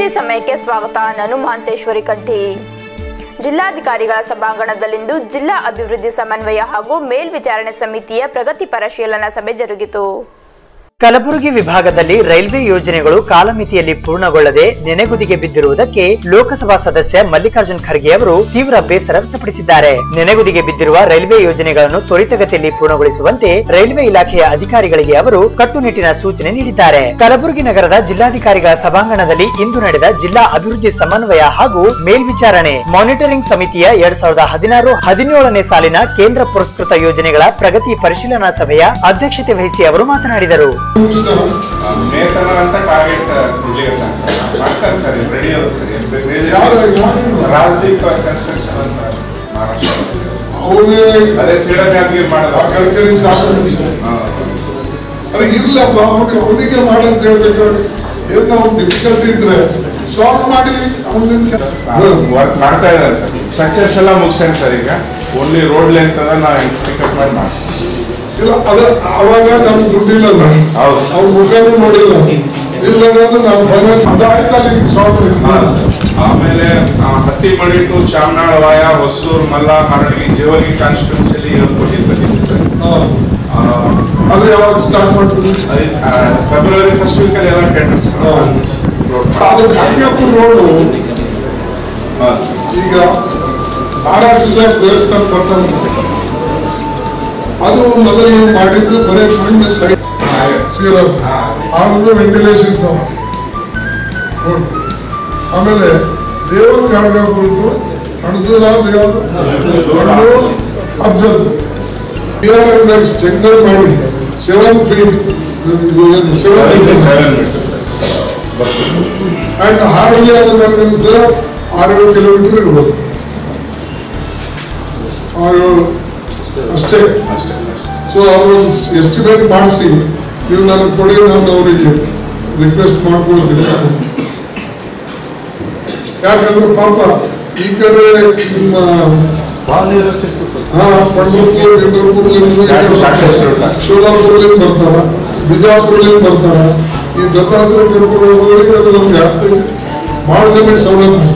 ಸುದ್ದಿ ಸಮಯಕ್ಕೆ ಸ್ವಾಗತ ನಾನು ಮಹಾಂತೇಶ್ವರಿ ಕಂಠಿ ಜಿಲ್ಲಾಧಿಕಾರಿಗಳ ಸಭಾಂಗಣದಲ್ಲಿಂದು ಜಿಲ್ಲಾ ಅಭಿವೃದ್ಧಿ ಸಮನ್ವಯ ಹಾಗೂ ಮೇಲ್ವಿಚಾರಣೆ ಸಮಿತಿಯ ಪ್ರಗತಿ ಪರಿಶೀಲನಾ ಸಭೆ ಜರುಗಿತು ಕಲಬುರಗಿ ವಿಭಾಗದಲ್ಲಿ ರೈಲ್ವೆ ಯೋಜನೆಗಳು ಕಾಲಮಿತಿಯಲ್ಲಿ ಪೂರ್ಣಗೊಳ್ಳದೆ ನೆನೆಗುದಿಗೆ ಬಿದ್ದಿರುವುದಕ್ಕೆ ಲೋಕಸಭಾ ಸದಸ್ಯ ಮಲ್ಲಿಕಾರ್ಜುನ್ ಖರ್ಗೆ ಅವರು ತೀವ್ರ ಬೇಸರ ವ್ಯಕ್ತಪಡಿಸಿದ್ದಾರೆ ನೆನೆಗುದಿಗೆ ಬಿದ್ದಿರುವ ರೈಲ್ವೆ ಯೋಜನೆಗಳನ್ನು ತ್ವರಿತಗತಿಯಲ್ಲಿ ಪೂರ್ಣಗೊಳಿಸುವಂತೆ ರೈಲ್ವೆ ಇಲಾಖೆಯ ಅಧಿಕಾರಿಗಳಿಗೆ ಅವರು ಕಟ್ಟುನಿಟ್ಟಿನ ಸೂಚನೆ ನೀಡಿದ್ದಾರೆ ಕಲಬುರಗಿ ನಗರದ ಜಿಲ್ಲಾಧಿಕಾರಿಗಳ ಸಭಾಂಗಣದಲ್ಲಿ ಇಂದು ನಡೆದ ಜಿಲ್ಲಾ ಅಭಿವೃದ್ಧಿ ಸಮನ್ವಯ ಹಾಗೂ ಮೇಲ್ವಿಚಾರಣೆ ಮಾನಿಟರಿಂಗ್ ಸಮಿತಿಯ ಎರಡ್ ಸಾವಿರದ ಹದಿನಾರು ಹದಿನೇಳನೇ ಸಾಲಿನ ಕೇಂದ್ರ ಪುರಸ್ಕೃತ ಯೋಜನೆಗಳ ಪ್ರಗತಿ ಪರಿಶೀಲನಾ ಸಭೆಯ ಅಧ್ಯಕ್ಷತೆ ವಹಿಸಿ ಅವರು ಮಾತನಾಡಿದರು ಮೇತನ ಅಂತ ಟಾರ್ಗೆಟ್ ಕೊಡ್ಲಿಕತ್ತಾನ ಸರ್ ಮಾಡ್ತಾರೆ ಸರ್ ರೆಡಿ ಅದ ಸರ್ ಯಾರು ಯಾರು ರಾಜದೀಪ್ ಕನ್ಸ್ಟ್ರಕ್ಷನ್ ಅಂತ ಮಹಾರಾಷ್ಟ್ರ ಅವ್ರಿಗೆ ಅದೇ ಸೇಡಮ್ ಯಾದಗಿರಿ ಆ ಮಾಡೋದು ಗಡ್ಕರಿ ಸಾಕು ನಿಮಿಷ ಹಾ. ಅರೆ ಇರ್ಲಪ್ಪ ಅವ್ನಿಗೆ ಅವನಿಗೆ ಮಾಡಂತ ಹೇಳ್ಬೇಕು ಏನ್ ನಾವು ಡಿಫಿಕಲ್ಟಿ ಇದ್ರೆ ಸಾಲ್ವ್ ಮಾಡಿ ಅವನಿಂದ ವರ್ಕ್ ಮಾಡ್ತಾ ಇದ್ದಾರೆ ಸರ್ ಸ್ಟ್ರಕ್ಚರ್ಸ್ ಎಲ್ಲ ಮುಗಿಸ್ಯಾನ ಸರ್ ಈಗ ಓನ್ಲಿ ರೋಡ್ ಲೆಂತ್ ಅದ ನಾವು ಪಿಕಪ್ ಮಾಡಿ ಮಾಡ್ಸಿ ಇಲ್ಲ ಅದ ಅವಾಗ ನಮ್ ದುಡ್ಡಿಲ್ಲ ನಾವು ಹೌದು. ಅವ್ರ ಮುಖನೂ ನೋಡಿಲ್ಲ ಇಲ್ಲ ಅಂದ್ರೆ ನಾವು ಫೈನಲ್ ಅದಾಯ್ತು ಅಲ್ಲಿ ಸಾಲ್ವ್ ಹಾ, ಸರ್. ಆಮೇಲೆ ಆ, ಹತ್ತಿಮಡಿ ಟು ಚಾಮನಾಳ ವಾಯ ಹೊಸೂರು ಮಲ್ಲ ಮರಳಿ ಜೇವರ್ಗಿ ಕಾನ್ಸ್ಟಿಟ್ಯೂನ್ಸಿಯಲ್ಲಿ ಏಳು ಕೋಟಿ ಬಂದಿದೆ ಸರ್ ಆ, ಅದು ಯಾವಾಗ ಸ್ಟಾರ್ಟ್ ಮಾಡ್ತೀವಿ ಅದೇ, ಆ, ಫೆಬ್ರವರಿ ಫಸ್ಟ್ ವೀಕಲ್ಲಿ ಎಲ್ಲ ಟೆಂಡರ್ಸ್ ಅದು ಗಾಡಿಯಪ್ಪನ ರೋಡು ಈಗ ಮಹಾರಾಷ್ಟ್ರದ ದೇವಸ್ಥಾನ ಬರ್ತಾನೆ ಅದು ಮೊದಲು ನೀವು ಮಾಡಿದ್ದು ಬರೀ ಮಣ್ಣು ಸೈಡ್ ಆದ್ರೂ ವೆಂಟಿಲೇಷನ್ಸ್ ಅವ ನೋಡಿ ಆಮೇಲೆ ದೇವರ ಕಾಳಗ ಬಿಟ್ಟು ಅಣದುರಾದ ಯಾವುದು ಹಣ್ಣು ಅಬ್ಸರ್ವ್ ಬಿಆರ್ ಸ್ಟೆಂಗರ್ ಮಾಡಿ seven feet seven seven and hardly ಅದು ನನಗನ್ನಿಸ್ತದೆ ಆರೇಳು ಕಿಲೋಮೀಟರ್ ಇರ್ಬೋದು ಆರೇಳು ಅಷ್ಟೇ ಅಷ್ಟೇ ಸೊ ಅವರು ಎಸ್ಟಿಮೇಟ್ ಮಾಡಿಸಿ ನೀವು ನನಗೆ ಕೊಡಿ ನಾನು ಅವರಿಗೆ ರಿಕ್ವೆಸ್ಟ್ ಮಾಡ್ಕೊಳ್ತೀನಿ ಯಾಕಂದ್ರೆ ಪಾಪ ಈ ಕಡೆ ನಿಮ್ಮ ಹಾ ಪಂಡ್ರಪುರ ಎರಡು ಸಾಕಷ್ಟು ಉಂಟು. ಶೋಲಾಪುರಲಿಂದ ಬರ್ತಾರ ಬಿಜಾಪುರಲಿಂದ ಬರ್ತಾರ ಈ ದತ್ತಾಂತರ ಕರ್ಕೊಂಡು ಹೋಗೋರಿಗೆ ಅದು ನಮ್ಗೆ ಆಗ್ತದೆ ಮಾಡಿದ್ರೆ ಸವಲತ್ತು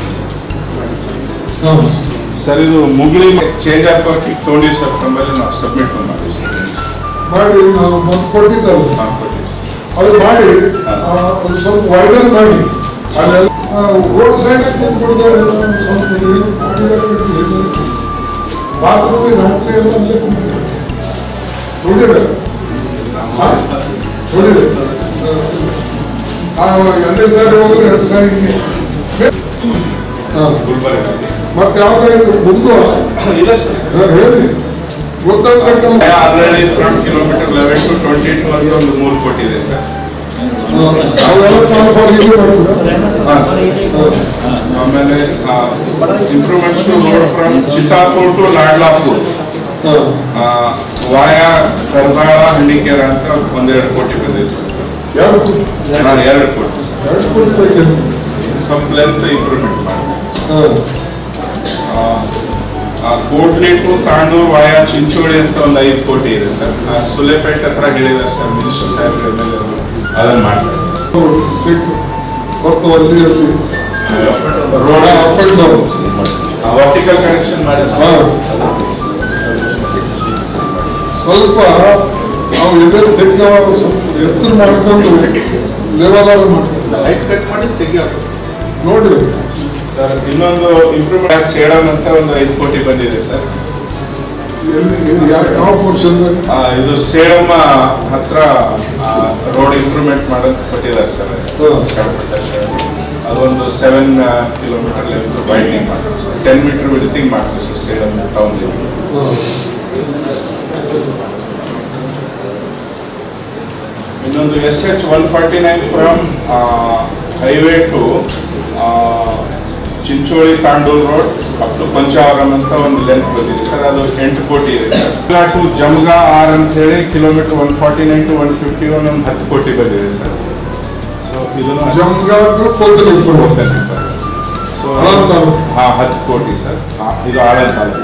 ಹಾ ಸರ್ ಇದು ಮುಗಿಲಿ ಚೇಂಜ್ ಹಾಕೋಕೆ ತೊಗೊಂಡಿವಿ ಸರ್ ನಮ್ಮಲ್ಲಿ ನಾವು ಸಬ್ಮಿಟ್ ಮಾಡಿವಿ ಸರ್ ಮಾಡಿ ನಾವು ಬಂದು ಕೊಟ್ಟಿದ್ದಲ್ಲ ನಾವು ಕೊಟ್ಟಿವಿ ಸರ್. ಅದು ಮಾಡಿ ಆ, ಒಂದು ಸ್ವಲ್ಪ ವೈಡರ್ ಮಾಡಿ ಅಲ್ಲೆಲ್ಲ ರೋಡ್ ಸೈಡ್ ಕೂತ್ಬಿಡ್ತಾರೆ ಸ್ವಲ್ಪ ಏನು ಮಾಡಿದ್ದಾರೆ ಬಾತ್ರೂಮ್ ರಾತ್ರಿ ಎಲ್ಲ ಅಲ್ಲೇ ಕೂತ್ಬಿಡ್ತಾರೆ. ನೋಡಿದ್ರೆ ನೋಡಿದ್ರೆ ಎರಡನೇ ಸಾರಿ ಹೋದ್ರೆ ಎರಡು ಸಾರಿ ಹಿಂಗೆ ಹಾ. ಗುಲ್ಬರ್ಗದಲ್ಲಿ ಮತ್ತೆ ಯಾವ್ದಾದ್ರು ಮುಂದೆ ಇದೆ ಸರ್ ಹಾ, ಹೇಳಿ ಗೊತ್ತಾಗ್ಬೇಕಲ್ಲ already from kilometre eleven to twenty two ಅಂತ ಒಂದು ಮೂರು ಕೋಟಿ ಇದೆ ಸರ್ ಅವೆಲ್ಲ ನಾವು ಫಾರ್ ಇದು ಮಾಡ್ತೀರಾ ಹಾಂ ಸರ್ ಆಮೇಲೆ improvements to road from Chittapur to Ladlapur ಹಾಂ ವಾಯ ಕರ್ದಾಳ ಹಳ್ಳಿಕೆರೆ ಅಂತ ಒಂದೆರಡು ಕೋಟಿ ಬಂದಿದೆ ಸರ್ ಯಾರು ಹಾ, ಎರಡು ಕೋಟಿ ಸರ್ ಎರಡು ಕೋಟಿ ಬೇಕೇನು ಸ್ವಲ್ಪ ಲೆಂತ್ ಇಂಪ್ರೂವ್ಮೆಂಟ್ ಮಾಡಿ ಹಾಂ ಕೋಟ್ಲಿ ಟು ತಾಂಡೂರು ವಾಯ ಚಿಂಚೋಳಿ ಅಂತ ಒಂದು ಐದು ಕೋಟಿ ಇದೆ ಸರ್ ಆ ಸುಲೆಪೇಟೆ ಹತ್ರ ಹೇಳಿದ್ದಾರೆ ಸರ್ ಮಿನಿಸ್ಟರ್ ಸಾಹೇಬ್ರು ಎಮ್ ಎಲ್ ಎ ಅದನ್ನು ಮಾಡ್ತಾರೆ ಚೆಕ್ ಬರ್ತಾವ ಅಲ್ಲಿ ಅಲ್ಲಿ road up and down vertical connection ಮಾಡಿ ಸರ್ ಹಾಂ ಸ್ವಲ್ಪ ನಾವು ಎಲ್ಲೇ ತೆಗ್ಗ ಸ್ವಲ್ಪ ಎತ್ತರ ಮಾಡ್ಕೊಂಡು ಲೆವೆಲ್ ಮಾಡ್ಕೊಂಡು ಲೈಟ್ ಕಟ್ ಮಾಡಿ ತೆಗಿಯೋದು ನೋಡಿ ಸರ್ ಇನ್ನೊಂದು ಇಂಪ್ರೂವ್ಮೆಂಟ್ ಸೇಡಮ್ ಅಂತ ಒಂದು ಐದು ಕೋಟಿ ಬಂದಿದೆ ಸರ್ ಎಲ್ಲಿ ಎಲ್ಲಿ ಯಾವ- ಯಾವ ಪೋರ್ಷನ್ ಆ, ಇದು ಸೇಡಮ್ ಹತ್ರ ರೋಡ್ ಇಂಪ್ರೂವ್ಮೆಂಟ್ ಮಾಡೋದು ಕೊಟ್ಟಿದ್ದಾರೆ ಸರ್ ಹ್ಮ್. ಕಡಪಟ್ಟ ಸೇಡಮ್. ಅದೊಂದು ಸೆವೆನ್ ಕಿಲೋಮೀಟರ್ ಲೆವೆಲ್ ವೈಡ್ನಿಂಗ್ ಮಾಡ್ತಾರೆ ಸರ್ ಟೆನ್ ಮೀಟರ್ ವಿಡ್ತಿಂಗ್ ಮಾಡ್ತಾರೆ ಸರ್ ಸೇಡಮ್ ಟೌನ್ ಇನ್ನೊಂದು S H one forty nine from highway to Chincholi Tandur road up to Panchavaram ಅಂತ ಒಂದು ಲೆಂತ್ ಬಂದಿದೆ ಸರ್ ಅದು ಎಂಟು ಕೋಟಿ ಇದೆ ಸರ್ ಟು ಜಮ್ಗಾ ಆರ್ ಅಂತ ಹೇಳಿ kilometre one forty nine to one fifty one ಒಂದು ಹತ್ತು ಕೋಟಿ ಬಂದಿದೆ ಸರ್ ಸೊ ಇದನ್ನು ಜಮ್ಗಾಟು ಕೋತಲಿ ಸೊ ಆಳಂದ ತಾಲೂಕು. ಹಾ ಹತ್ತು ಕೋಟಿ ಸರ್ ಹಾ, ಇದು ಆಳಂದ ತಾಲೂಕು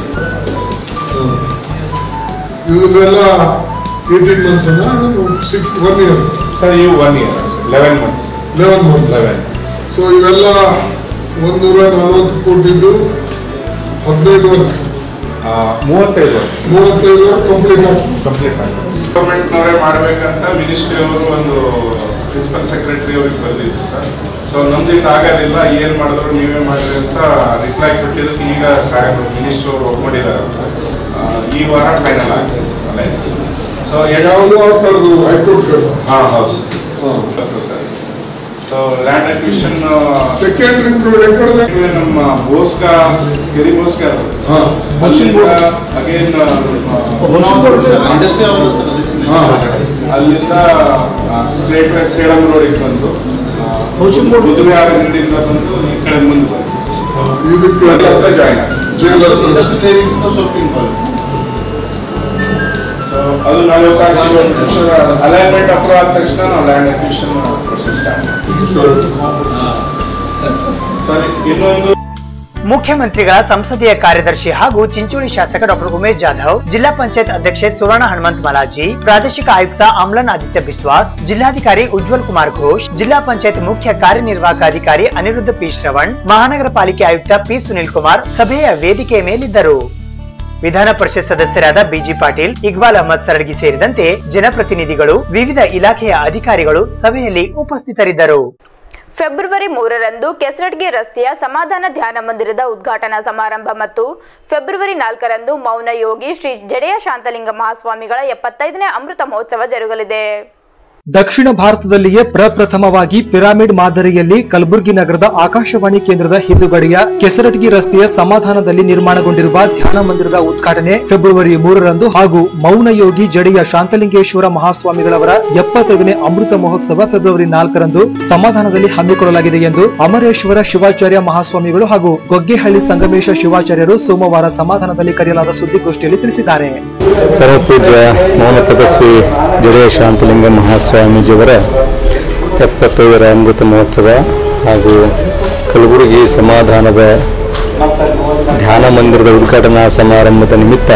ಇದನ್ನೆಲ್ಲ eighteen months six one year sir ಇವು one year eleven months eleven months eleven so ಇವೆಲ್ಲ ಒಂದೂರ ನಲವತ್ತು ಕೋಟಿದ್ದು ಹದಿನೈದು ವರ್ಷ ಆ, ಮೂವತ್ತೈದು ವರ್ಷ ಮೂವತ್ತೈದು ವರ್ಷ ಕಂಪ್ಲೀಟ್ ಆಗ್ತದೆ ಕಂಪ್ಲೀಟ್ ಆಗಿದೆ ಗೌರ್ಮೆಂಟ್ನವರೇ ಮಾಡಬೇಕಂತ ಮಿನಿಸ್ಟ್ರಿ ಅವರು ಒಂದು ಪ್ರಿನ್ಸಿಪಲ್ ಸೆಕ್ರೆಟರಿ ಅವ್ರಿಗೆ ಬಂದಿದ್ರು ಸರ್ ಸೊ ನಮ್ದು ಇದು ಆಗೋದಿಲ್ಲ ಏನು ಮಾಡಿದ್ರು ನೀವೇ ಮಾಡಿರಿ ಅಂತ ರಿಪ್ಲೈ ಕೊಟ್ಟಿದ್ದಕ್ಕೆ ಈಗ ಸಾಹೇಬ್ ಮಿನಿಸ್ಟ್ರಿ ಅವರು ಒಪ್ಕೊಂಡಿದ್ದಾರೆ ಸರ್ ಆ, ಈ ವಾರ ಫೈನಲ್ ಆಗಿದೆ ಸರ್ ಅಲ್ಲೇ ಸೊ ಯಾವುದು ಆಗ್ತದೆ ಹೈಕೋರ್ಟ್ ಹಾಂ ಹೌದು sir sir so land acquisition secondary record ನಮ್ಮ ಬೋಸ್ಕ ಕೆರಿ ಬೋಸ್ಕ ಹಾ ಅಗೇನ್ ಇಂಡಸ್ಟ್ರಿ ಅವರು ಸರ್ ಹಾ. ಅಲ್ಲಿಂದ ಸ್ಟ್ರೇಟ್ ವೇ ಸೇಡಂ ರೋಡಿಗೆ ಬಂದು ಬುಧವಾರ ಹಿಂದಿಂದ ಬಂದು ಈ ಕಡೆ ಮುಂದೆ ಬಂದು ಇದಕ್ಕೆ ಜಾಯ್ನ್ ಜೈಲ್ ಹತ್ರ ಇಂಡಸ್ಟ್ರಿ ಶಾಪಿಂಗ್ ಮಾಲ್ ಸೊ ಅದು ನಲವತ್ತಾರು ಕಿಲೋಮೀಟರ್ ಅಲೈನ್ಮೆಂಟ್ ಅಪ್ರೂವ್ ಆದ ತಕ್ಷಣ ನಾವು ಲ್ಯಾಂಡ್ ಅಕ್ವಿಷನ್ ಪ್ರೊಸೆಸ್ ಸ್ಟಾರ್ಟ್ ಸರಿ ಇನ್ನೊಂದು ಮುಖ್ಯಮಂತ್ರಿಗಳ ಸಂಸದೀಯ ಕಾರ್ಯದರ್ಶಿ ಹಾಗೂ ಚಿಂಚೋಳಿ ಶಾಸಕ ಡಾಕ್ಟರ್ ಉಮೇಶ್ ಜಾಧವ್ ಜಿಲ್ಲಾ ಪಂಚಾಯತ್ ಅಧ್ಯಕ್ಷೆ ಸುವರ್ಣ ಹನುಮಂತ್ ಮಲಾಜಿ ಪ್ರಾದೇಶಿಕ ಆಯುಕ್ತ ಅಮ್ಲನ್ ಆದಿತ್ಯ ಬಿಸ್ವಾಸ್ ಜಿಲ್ಲಾಧಿಕಾರಿ ಉಜ್ವಲ್ ಕುಮಾರ್ ಘೋಷ್ ಜಿಲ್ಲಾ ಪಂಚಾಯತ್ ಮುಖ್ಯ ಕಾರ್ಯನಿರ್ವಾಹಕ ಅಧಿಕಾರಿ ಅನಿರುದ್ಧ ಪಿ ಶ್ರವಣ್ ಮಹಾನಗರ ಪಾಲಿಕೆ ಆಯುಕ್ತ ಪಿ ಸುನಿಲ್ ಕುಮಾರ್ ಸಭೆಯ ವೇದಿಕೆಯ ಮೇಲಿದ್ದರು ವಿಧಾನ ಪರಿಷತ್ ಸದಸ್ಯರಾದ ಬಿಜಿ ಪಾಟೀಲ್ ಇಕ್ಬಾಲ್ ಅಹಮದ್ ಸರಡ್ಗಿ ಸೇರಿದಂತೆ ಜನಪ್ರತಿನಿಧಿಗಳು ವಿವಿಧ ಇಲಾಖೆಯ ಅಧಿಕಾರಿಗಳು ಸಭೆಯಲ್ಲಿ ಉಪಸ್ಥಿತರಿದ್ದರು ಫೆಬ್ರವರಿ ಮೂರರಂದು ಕೆಸರಡ್ಗಿ ರಸ್ತೆಯ ಸಮಾಧಾನ ಧ್ಯಾನ ಮಂದಿರದ ಉದ್ಘಾಟನಾ ಸಮಾರಂಭ ಮತ್ತು ಫೆಬ್ರವರಿ ನಾಲ್ಕರಂದು ಮೌನ ಯೋಗಿ ಶ್ರೀ ಜಡೆಯ ಶಾಂತಲಿಂಗ ಮಹಾಸ್ವಾಮಿಗಳ ಎಪ್ಪತ್ತೈದನೇ ಅಮೃತ ಮಹೋತ್ಸವ ಜರುಗಲಿದೆ ದಕ್ಷಿಣ ಭಾರತದಲ್ಲಿಯೇ ಪ್ರಪ್ರಥಮವಾಗಿ ಪಿರಾಮಿಡ್ ಮಾದರಿಯಲ್ಲಿ ಕಲಬುರಗಿ ನಗರದ ಆಕಾಶವಾಣಿ ಕೇಂದ್ರದ ಹಿಂದುಗಡೆಯ ಕೆಸರಟಗಿ ರಸ್ತೆಯ ಸಮಾಧಾನದಲ್ಲಿ ನಿರ್ಮಾಣಗೊಂಡಿರುವ ಧ್ಯಾನ ಮಂದಿರದ ಉದ್ಘಾಟನೆ ಫೆಬ್ರವರಿ ಮೂರರಂದು ಹಾಗೂ ಮೌನ ಯೋಗಿ ಜಡೆಯ ಶಾಂತಲಿಂಗೇಶ್ವರ ಮಹಾಸ್ವಾಮಿಗಳವರ ಎಪ್ಪತ್ತೈದನೇ ಅಮೃತ ಮಹೋತ್ಸವ ಫೆಬ್ರವರಿ ನಾಲ್ಕರಂದು ಸಮಾಧಾನದಲ್ಲಿ ಹಮ್ಮಿಕೊಳ್ಳಲಾಗಿದೆ ಎಂದು ಅಮರೇಶ್ವರ ಶಿವಾಚಾರ್ಯ ಮಹಾಸ್ವಾಮಿಗಳು ಹಾಗೂ ಗೊಗ್ಗೆಹಳ್ಳಿ ಸಂಗಮೇಶ ಶಿವಾಚಾರ್ಯರು ಸೋಮವಾರ ಸಮಾಧಾನದಲ್ಲಿ ಕರೆಯಲಾದ ಸುದ್ದಿಗೋಷ್ಠಿಯಲ್ಲಿ ತಿಳಿಸಿದ್ದಾರೆ ಪರಮಪೂಜ್ಯ ಮೌನ ತಪಸ್ವಿ ಜಡೆಯ ಶಾಂತಲಿಂಗ ಮಹಾಸ್ವಾಮೀಜಿಯವರ ಎಪ್ಪತ್ತೈದರ ಅಮೃತ ಮಹೋತ್ಸವ ಹಾಗೂ ಕಲಬುರಗಿ ಸಮಾಧಾನದ ಧ್ಯಾನ ಮಂದಿರದ ಉದ್ಘಾಟನಾ ಸಮಾರಂಭದ ನಿಮಿತ್ತ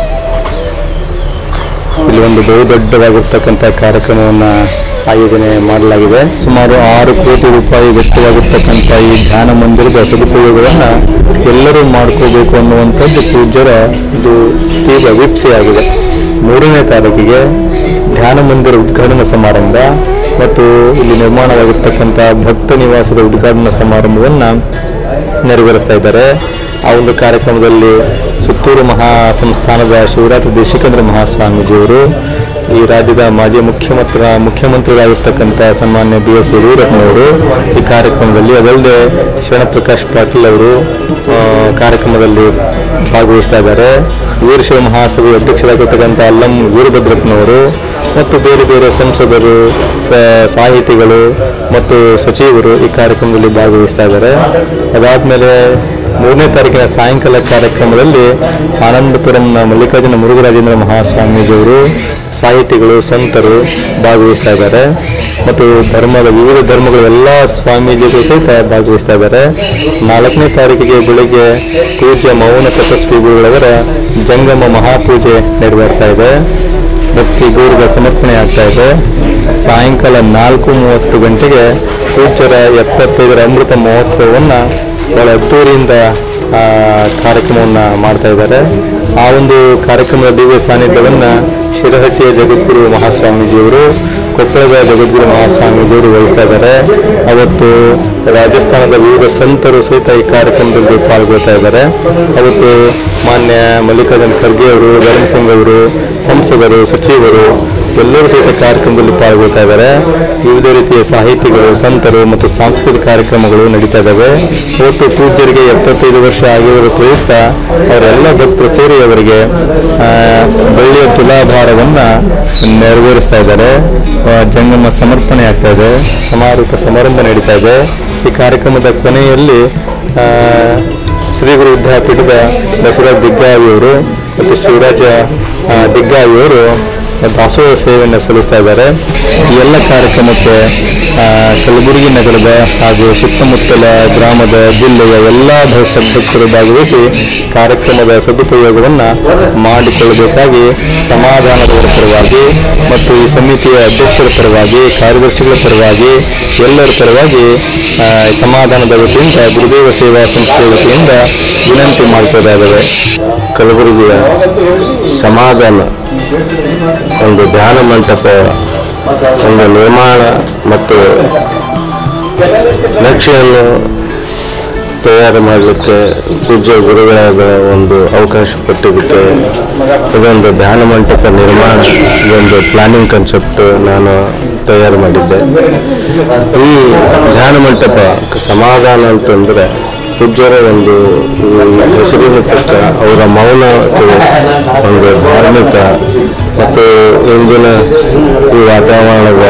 ಇಲ್ಲಿ ಒಂದು ಬಹುದೊಡ್ಡವಾಗಿರ್ತಕ್ಕಂಥ ಕಾರ್ಯಕ್ರಮವನ್ನು ಆಯೋಜನೆ ಮಾಡಲಾಗಿದೆ ಸುಮಾರು ಆರು ಕೋಟಿ ರೂಪಾಯಿ ವೆಚ್ಚವಾಗಿರ್ತಕ್ಕಂಥ ಈ ಧ್ಯಾನ ಮಂದಿರದ ಸದುಪಯೋಗವನ್ನು ಎಲ್ಲರೂ ಮಾಡ್ಕೋಬೇಕು ಅನ್ನುವಂಥದ್ದು ಪೂಜ್ಯರ ಇದು ತೀವ್ರ ವಿಪ್ಸೆಯಾಗಿದೆ ಮೂರನೇ ತಾರೀಕಿಗೆ ಧ್ಯಾನ ಮಂದಿರ ಉದ್ಘಾಟನಾ ಸಮಾರಂಭ ಮತ್ತು ಇಲ್ಲಿ ನಿರ್ಮಾಣವಾಗಿರ್ತಕ್ಕಂಥ ಭಕ್ತ ನಿವಾಸದ ಉದ್ಘಾಟನಾ ಸಮಾರಂಭವನ್ನು ನೆರವೇರಿಸ್ತಾ ಇದ್ದಾರೆ ಆ ಒಂದು ಕಾರ್ಯಕ್ರಮದಲ್ಲಿ ಸುತ್ತೂರು ಮಹಾ ಸಂಸ್ಥಾನದ ಶಿವರಾತ್ರಿ ದೇಶಿಕೇಂದ್ರ ಮಹಾಸ್ವಾಮೀಜಿಯವರು ಈ ರಾಜ್ಯದ ಮಾಜಿ ಮುಖ್ಯಮಂತ್ರಿ ಮುಖ್ಯಮಂತ್ರಿಗಳಾಗಿರ್ತಕ್ಕಂಥ ಸನ್ಮಾನ್ಯ ಬಿ ಎಸ್ ಯಡಿಯೂರಪ್ಪನವರು ಈ ಕಾರ್ಯಕ್ರಮದಲ್ಲಿ ಅದಲ್ಲದೆ ಶರಣಪ್ರಕಾಶ್ ಪಾಟೀಲ್ ಅವರು ಆ, ಕಾರ್ಯಕ್ರಮದಲ್ಲಿ ಭಾಗವಹಿಸ್ತಾ ಇದ್ದಾರೆ ವೀರಶೈವ ಮಹಾಸಭೆ ಅಧ್ಯಕ್ಷರಾಗಿರ್ತಕ್ಕಂಥ ಅಲ್ಲಂ ವೀರಭದ್ರಪ್ಪನವರು ಮತ್ತು ಬೇರೆ ಬೇರೆ ಸಂಸದರು ಸ- ಸಾಹಿತಿಗಳು ಮತ್ತು ಸಚಿವರು ಈ ಕಾರ್ಯಕ್ರಮದಲ್ಲಿ ಭಾಗವಹಿಸ್ತಾ ಇದ್ದಾರೆ ಅದಾದಮೇಲೆ ಮೂರನೇ ತಾರೀಕಿನ ಸಾಯಂಕಾಲ ಕಾರ್ಯಕ್ರಮದಲ್ಲಿ ಆನಂದಪುರಂನ ಮಲ್ಲಿಕಾರ್ಜುನ ಮುರುಘರಾಜೇಂದ್ರ ಮಹಾಸ್ವಾಮೀಜಿಯವರು ಸಾಹಿತಿಗಳು ಸಂತರು ಭಾಗವಹಿಸ್ತಾ ಇದ್ದಾರೆ ಮತ್ತು ಧರ್ಮದ ವಿವಿಧ ಧರ್ಮಗಳ ಎಲ್ಲ ಸ್ವಾಮೀಜಿಗಳು ಸಹಿತ ಭಾಗವಹಿಸ್ತಾ ಇದ್ದಾರೆ ನಾಲ್ಕನೇ ತಾರೀಕಿಗೆ ಬೆಳಿಗ್ಗೆ ಪೂಜ್ಯ ಮೌನ ತಪಸ್ವಿ ಗುರುಗಳವರ ಜಂಗಮ ಮಹಾಪೂಜೆ ನೆರವೇರ್ತಾ ಇದೆ ಭಕ್ತಿ ಗೌರವ ಸಮರ್ಪಣೆ ಆಗ್ತಾ ಇದೆ ಸಾಯಂಕಾಲ ನಾಲ್ಕು ಮೂವತ್ತು ಗಂಟೆಗೆ ಪೂಜ್ಯರ ಎಪ್ಪತ್ತೈದರ ಅಮೃತ ಮಹೋತ್ಸವವನ್ನು ಬಹಳ ಅದ್ದೂರಿಯಿಂದ ಆ, ಕಾರ್ಯಕ್ರಮವನ್ನು ಮಾಡ್ತಾ ಇದ್ದಾರೆ ಆ ಒಂದು ಕಾರ್ಯಕ್ರಮದ ದಿವ್ಯ ಸಾನ್ನಿಧ್ಯವನ್ನು ಶಿರಹಟ್ಟಿಯ ಜಗದ್ಗುರು ಮಹಾಸ್ವಾಮೀಜಿಯವರು ಕೊಪ್ಪಳದ ಜಗದ್ಗುರು ಮಹಾಸ್ವಾಮೀಜಿಯವರು ವಹಿಸ್ತಾ ಇದ್ದಾರೆ ಅವತ್ತು ರಾಜಸ್ಥಾನದ ವಿವಿಧ ಸಂತರು ಸಹಿತ ಈ ಕಾರ್ಯಕ್ರಮದಲ್ಲಿ ಪಾಲ್ಗೊಳ್ತಾ ಇದ್ದಾರೆ ಅವತ್ತು ಮಾನ್ಯ ಮಲ್ಲಿಕಾರ್ಜುನ್ ಖರ್ಗೆ ಅವರು ಧರ್ಮ ಸಿಂಗ್ ಅವರು ಸಂಸದರು ಸಚಿವರು ಎಲ್ಲರೂ ಸಹಿತ ಕಾರ್ಯಕ್ರಮದಲ್ಲಿ ಪಾಲ್ಗೊಳ್ತಾ ಇದ್ದಾರೆ ವಿವಿಧ ರೀತಿಯ ಸಾಹಿತಿಗಳು ಸಂತರು ಮತ್ತು ಸಾಂಸ್ಕೃತಿಕ ಕಾರ್ಯಕ್ರಮಗಳು ನಡೀತಾ ಇದ್ದಾವೆ ಇವತ್ತು ಪೂಜ್ಯರಿಗೆ ಎಪ್ಪತ್ತೈದು ವರ್ಷ ಆಗಿರುವ ಪ್ರಯುಕ್ತ ಅವರೆಲ್ಲ ಭಕ್ತರು ಸೇರಿ ಅವರಿಗೆ ಆ, ಬೆಳ್ಳಿಯ ತುಲಾಭಾರವನ್ನು ನೆರವೇರಿಸ್ತಾ ಇದ್ದಾರೆ ಆ, ಜಂಗಮ ಸಮರ್ಪಣೆ ಆಗ್ತಾ ಇದೆ ಸಮಾರೋಪ ಸಮಾರಂಭ ನಡೀತಾ ಇದೆ ಈ ಕಾರ್ಯಕ್ರಮದ ಕೊನೆಯಲ್ಲಿ ಆ, ಶ್ರೀ ಗುರು ವಿದ್ಯಾಪೀಠದ ಬಸವರಾಜ್ ದಿಗ್ಗಾವಿಯವರು ಮತ್ತು ಶಿವರಾಜ ಆ, ದಿಗ್ಗಾವಿಯವರು ದಾಸೋಹ ಸೇವೆಯನ್ನು ಸಲ್ಲಿಸ್ತಾ ಇದ್ದಾರೆ ಈ ಎಲ್ಲ ಕಾರ್ಯಕ್ರಮಕ್ಕೆ ಆ, ಕಲಬುರಗಿ ನಗರದ ಹಾಗೂ ಸುತ್ತಮುತ್ತಲ ಗ್ರಾಮದ ಜಿಲ್ಲೆಯ ಎಲ್ಲ ಸದಸ್ಯರು ಭಾಗವಹಿಸಿ ಕಾರ್ಯಕ್ರಮದ ಸದುಪಯೋಗವನ್ನು ಮಾಡಿಕೊಳ್ಳಬೇಕಾಗಿ ಸಮಾಧಾನದವರ ಪರವಾಗಿ ಮತ್ತು ಈ ಸಮಿತಿಯ ಅಧ್ಯಕ್ಷರ ಪರವಾಗಿ ಕಾರ್ಯದರ್ಶಿಗಳ ಪರವಾಗಿ ಎಲ್ಲರ ಪರವಾಗಿ ಆ, ಸಮಾಧಾನದ ವತಿಯಿಂದ ಗುರುದೇವ ಸೇವಾ ಸಂಸ್ಥೆ ವತಿಯಿಂದ ವಿನಂತಿ ಮಾಡ್ಕೋದಾಗಿದೆ ಕಲಬುರಗಿಯ ಸಮಾಧಾನ ಒಂದು ಧ್ಯಾನ ಮಂಟಪ ಒಂದು ನಿರ್ಮಾಣ ಮತ್ತು ನಕ್ಷೆಯನ್ನು ತಯಾರು ಮಾಡಲಿಕ್ಕೆ ಪೂಜ್ಯ ಗುರುಗಳಾದ ಒಂದು ಅವಕಾಶ ಕೊಟ್ಟಿದ್ದಕ್ಕೆ ಇದೊಂದು ಧ್ಯಾನ ಮಂಟಪ ನಿರ್ಮಾಣ ಇದೊಂದು ಪ್ಲಾನಿಂಗ್ ಕಾನ್ಸೆಪ್ಟ್ ನಾನು ತಯಾರು ಮಾಡಿದ್ದೆ ಈ ಧ್ಯಾನ ಮಂಟಪ ಸಮಾಧಾನ ಅಂತಂದರೆ ಪೂಜ್ಯರ ಒಂದು ಈ ಹೆಸರಿನ ಪಕ್ಕ ಅವರ ಮೌನ ಒಂದು ಧಾರ್ಮಿಕ ಮತ್ತು ಇಂದಿನ ಈ ವಾತಾವರಣದ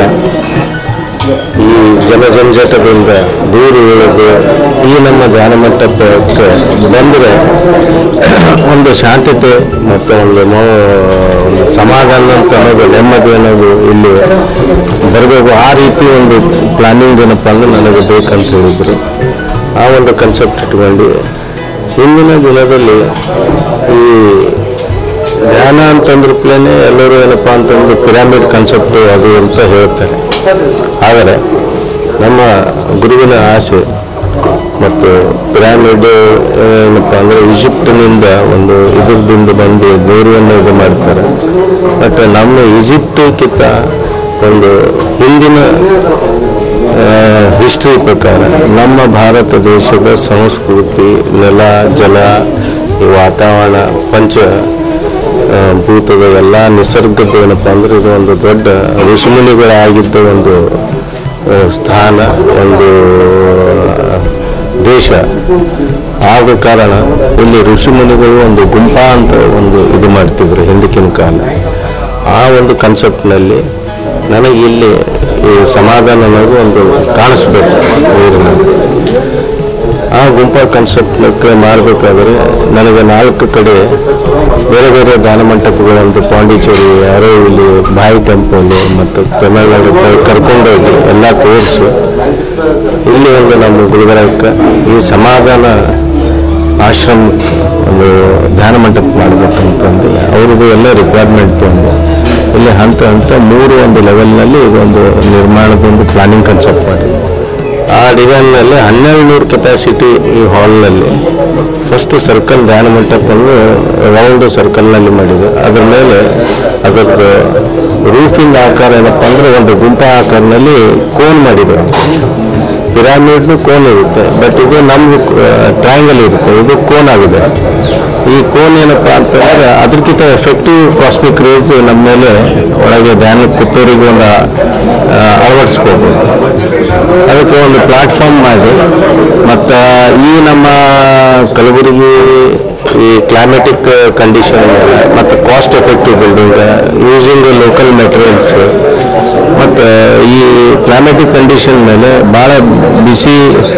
ಈ ಜನಜಂಜಟದಿಂದ ದೂರ ಉಳಿದು ಈ ನಮ್ಮ ಧ್ಯಾನ ಮಂಟಪಕ್ಕೆ ಬಂದರೆ ಒಂದು ಶಾಂತತೆ ಮತ್ತು ಒಂದು ಮೌ ಒಂದು ಸಮಾಧಾನ ಅಂತ ಅನ್ನೋದು ನೆಮ್ಮದಿ ಅನ್ನೋದು ಇಲ್ಲಿ ಬರಬೇಕು ಆ ರೀತಿ ಒಂದು ಪ್ಲಾನಿಂಗ್ ಏನಪ್ಪ ಅಂದ್ರೆ ನನಗೆ ಬೇಕಂತ ಹೇಳಿದರು ಆ ಒಂದು ಕನ್ಸೆಪ್ಟ್ ಇಟ್ಕೊಂಡು ಇಂದಿನ ದಿನದಲ್ಲಿ ಈ ಧ್ಯಾನ ಅಂತಂದ್ರಪ್ಲೇನೆ ಎಲ್ಲರೂ ಏನಪ್ಪ ಅಂತಂದ್ರೆ ಪಿರಾಮಿಡ್ ಕಾನ್ಸೆಪ್ಟ್ ಅದು ಅಂತ ಹೇಳ್ತಾರೆ ಆದರೆ ನಮ್ಮ ಗುರುವಿನ ಆಸೆ ಮತ್ತು ಪಿರಾಮಿಡ್ ಏನಪ್ಪ ಅಂದರೆ ಈಜಿಪ್ಟಿನಿಂದ ಒಂದು ಇದ್ರದಿಂದ ಬಂದು ಗೌರಿಯನ್ನು ಇದು ಮಾಡ್ತಾರೆ ಬಟ್ ನಮ್ಮ ಈಜಿಪ್ಟ್ಗಿಂತ ಒಂದು ಹಿಂದಿನ ಹಿಸ್ಟ್ರಿ ಪ್ರಕಾರ ನಮ್ಮ ಭಾರತ ದೇಶದ ಸಂಸ್ಕೃತಿ ನೆಲ ಜಲ ಈ ವಾತಾವರಣ ಪಂಚ ಆ, ಭೂತದ ಎಲ್ಲ ನಿಸರ್ಗದ ಏನಪ್ಪ ಅಂದ್ರೆ ಇದು ಒಂದು ದೊಡ್ಡ ಋಷಿಮುನಿಗಳಾಗಿದ್ದ ಒಂದು ಆ, ಸ್ಥಾನ ಒಂದು ಆ, ದೇಶ ಆದ ಕಾರಣ ಇಲ್ಲಿ ಋಷಿಮುನಿಗಳು ಒಂದು ಗುಂಪಾ ಅಂತ ಒಂದು ಇದು ಮಾಡ್ತಿದ್ರು ಹಿಂದಕ್ಕಿನ ಕಾಲ ಆ ಒಂದು ಕಾನ್ಸೆಪ್ಟ್ನಲ್ಲಿ ನನಗೆ ಇಲ್ಲಿ ಈ ಸಮಾಧಾನ ಅನ್ನೋದು ಒಂದು ಕಾಣಿಸ್ಬೇಕು ನೀರಿನಲ್ಲಿ ಆ ಗುಂಪಾ ಕಾನ್ಸೆಪ್ಟ್ನಕ್ಕೆ ಮಾಡಬೇಕಾದ್ರೆ ನನಗೆ ನಾಲ್ಕು ಕಡೆ ಬೇರೆ ಬೇರೆ ದಾನ ಮಂಟಪಗಳಂತ ಪಾಂಡಿಚೇರಿ ಯಾರೋ ಇಲ್ಲಿ ಬಾಯಿ ಟೆಂಪಲ್ ಮತ್ತು ತಮಿಳುನಾಡು ಕರ್ಕೊಂಡೋಗಿ ಎಲ್ಲ ತೋರಿಸಿ ಇಲ್ಲಿ ಒಂದು ನಮ್ಮ ಗುರುಗಳಕ್ಕೆ ಈ ಸಮಾಧಾನ ಆಶ್ರಮ ಒಂದು ಧ್ಯಾನ ಮಂಟಪ ಮಾಡಬೇಕಂತಂದು ಅವ್ರದ್ದು ಎಲ್ಲ ರಿಕ್ವೈರ್ಮೆಂಟ್ ತಂದು ಇಲ್ಲಿ ಹಂತ ಹಂತ ಮೂರು ಒಂದು ಲೆವೆಲ್ನಲ್ಲಿ ಇದೊಂದು ನಿರ್ಮಾಣದ ಒಂದು ಪ್ಲಾನಿಂಗ್ ಕನ್ಸೆಪ್ಟ್ ಮಾಡಿ ಆ ಡಿಸೈನ್ನಲ್ಲಿ ಹನ್ನೆರಡು ನೂರು ಕೆಪಾಸಿಟಿ ಈ ಹಾಲ್ನಲ್ಲಿ ಫಸ್ಟ್ ಸರ್ಕಲ್ ಧ್ಯಾನ ಮಂಟಪವನ್ನು ರೌಂಡ್ ಸರ್ಕಲ್ನಲ್ಲಿ ಮಾಡಿದೆ ಅದರ ಮೇಲೆ ಅದರದ್ದು ರೂಫಿಂಗ್ ಆಕಾರ ಏನಪ್ಪ ಅಂದರೆ ಒಂದು ಗುಂಪ ಆಕಾರದಲ್ಲಿ ಕೋನ್ ಮಾಡಿದೆ ಪಿರಾಮಿಡ್ನು ಕೋನ್ ಇರುತ್ತೆ ಬಟ್ ಇದು ನಮ್ದು ಟ್ರಯಾಂಗಲ್ ಇರುತ್ತೆ ಇದು ಕೋನ್ ಆಗಿದೆ ಈ ಕೋನ್ ಏನಪ್ಪ ಅಂತಂದ್ರೆ ಅದಕ್ಕಿಂತ ಎಫೆಕ್ಟಿವ್ ಕಾಸ್ಮಿಕ್ ರೇಸ್ ನಮ್ಮ ಮೇಲೆ ಒಳಗೆ ಧ್ಯಾನ ಕೂತೋರಿಗೆ ಒಂದು ಆ, ಅಳವಡಿಸ್ಕೋಬೋದು ಅದಕ್ಕೆ ಒಂದು ಪ್ಲಾಟ್ಫಾರ್ಮ್ ಮಾಡಿ ಮತ್ತು ಈ ನಮ್ಮ ಕಲಬುರಗಿ ಈ ಕ್ಲೈಮೆಟಿಕ್ ಕಂಡೀಷನ್ ಮತ್ತು cost effective building using local materials ಮತ್ತು ಈ ಕ್ಲೈಮೆಟಿಕ್ ಕಂಡೀಷನ್ ಮೇಲೆ ಭಾಳ ಬಿಸಿ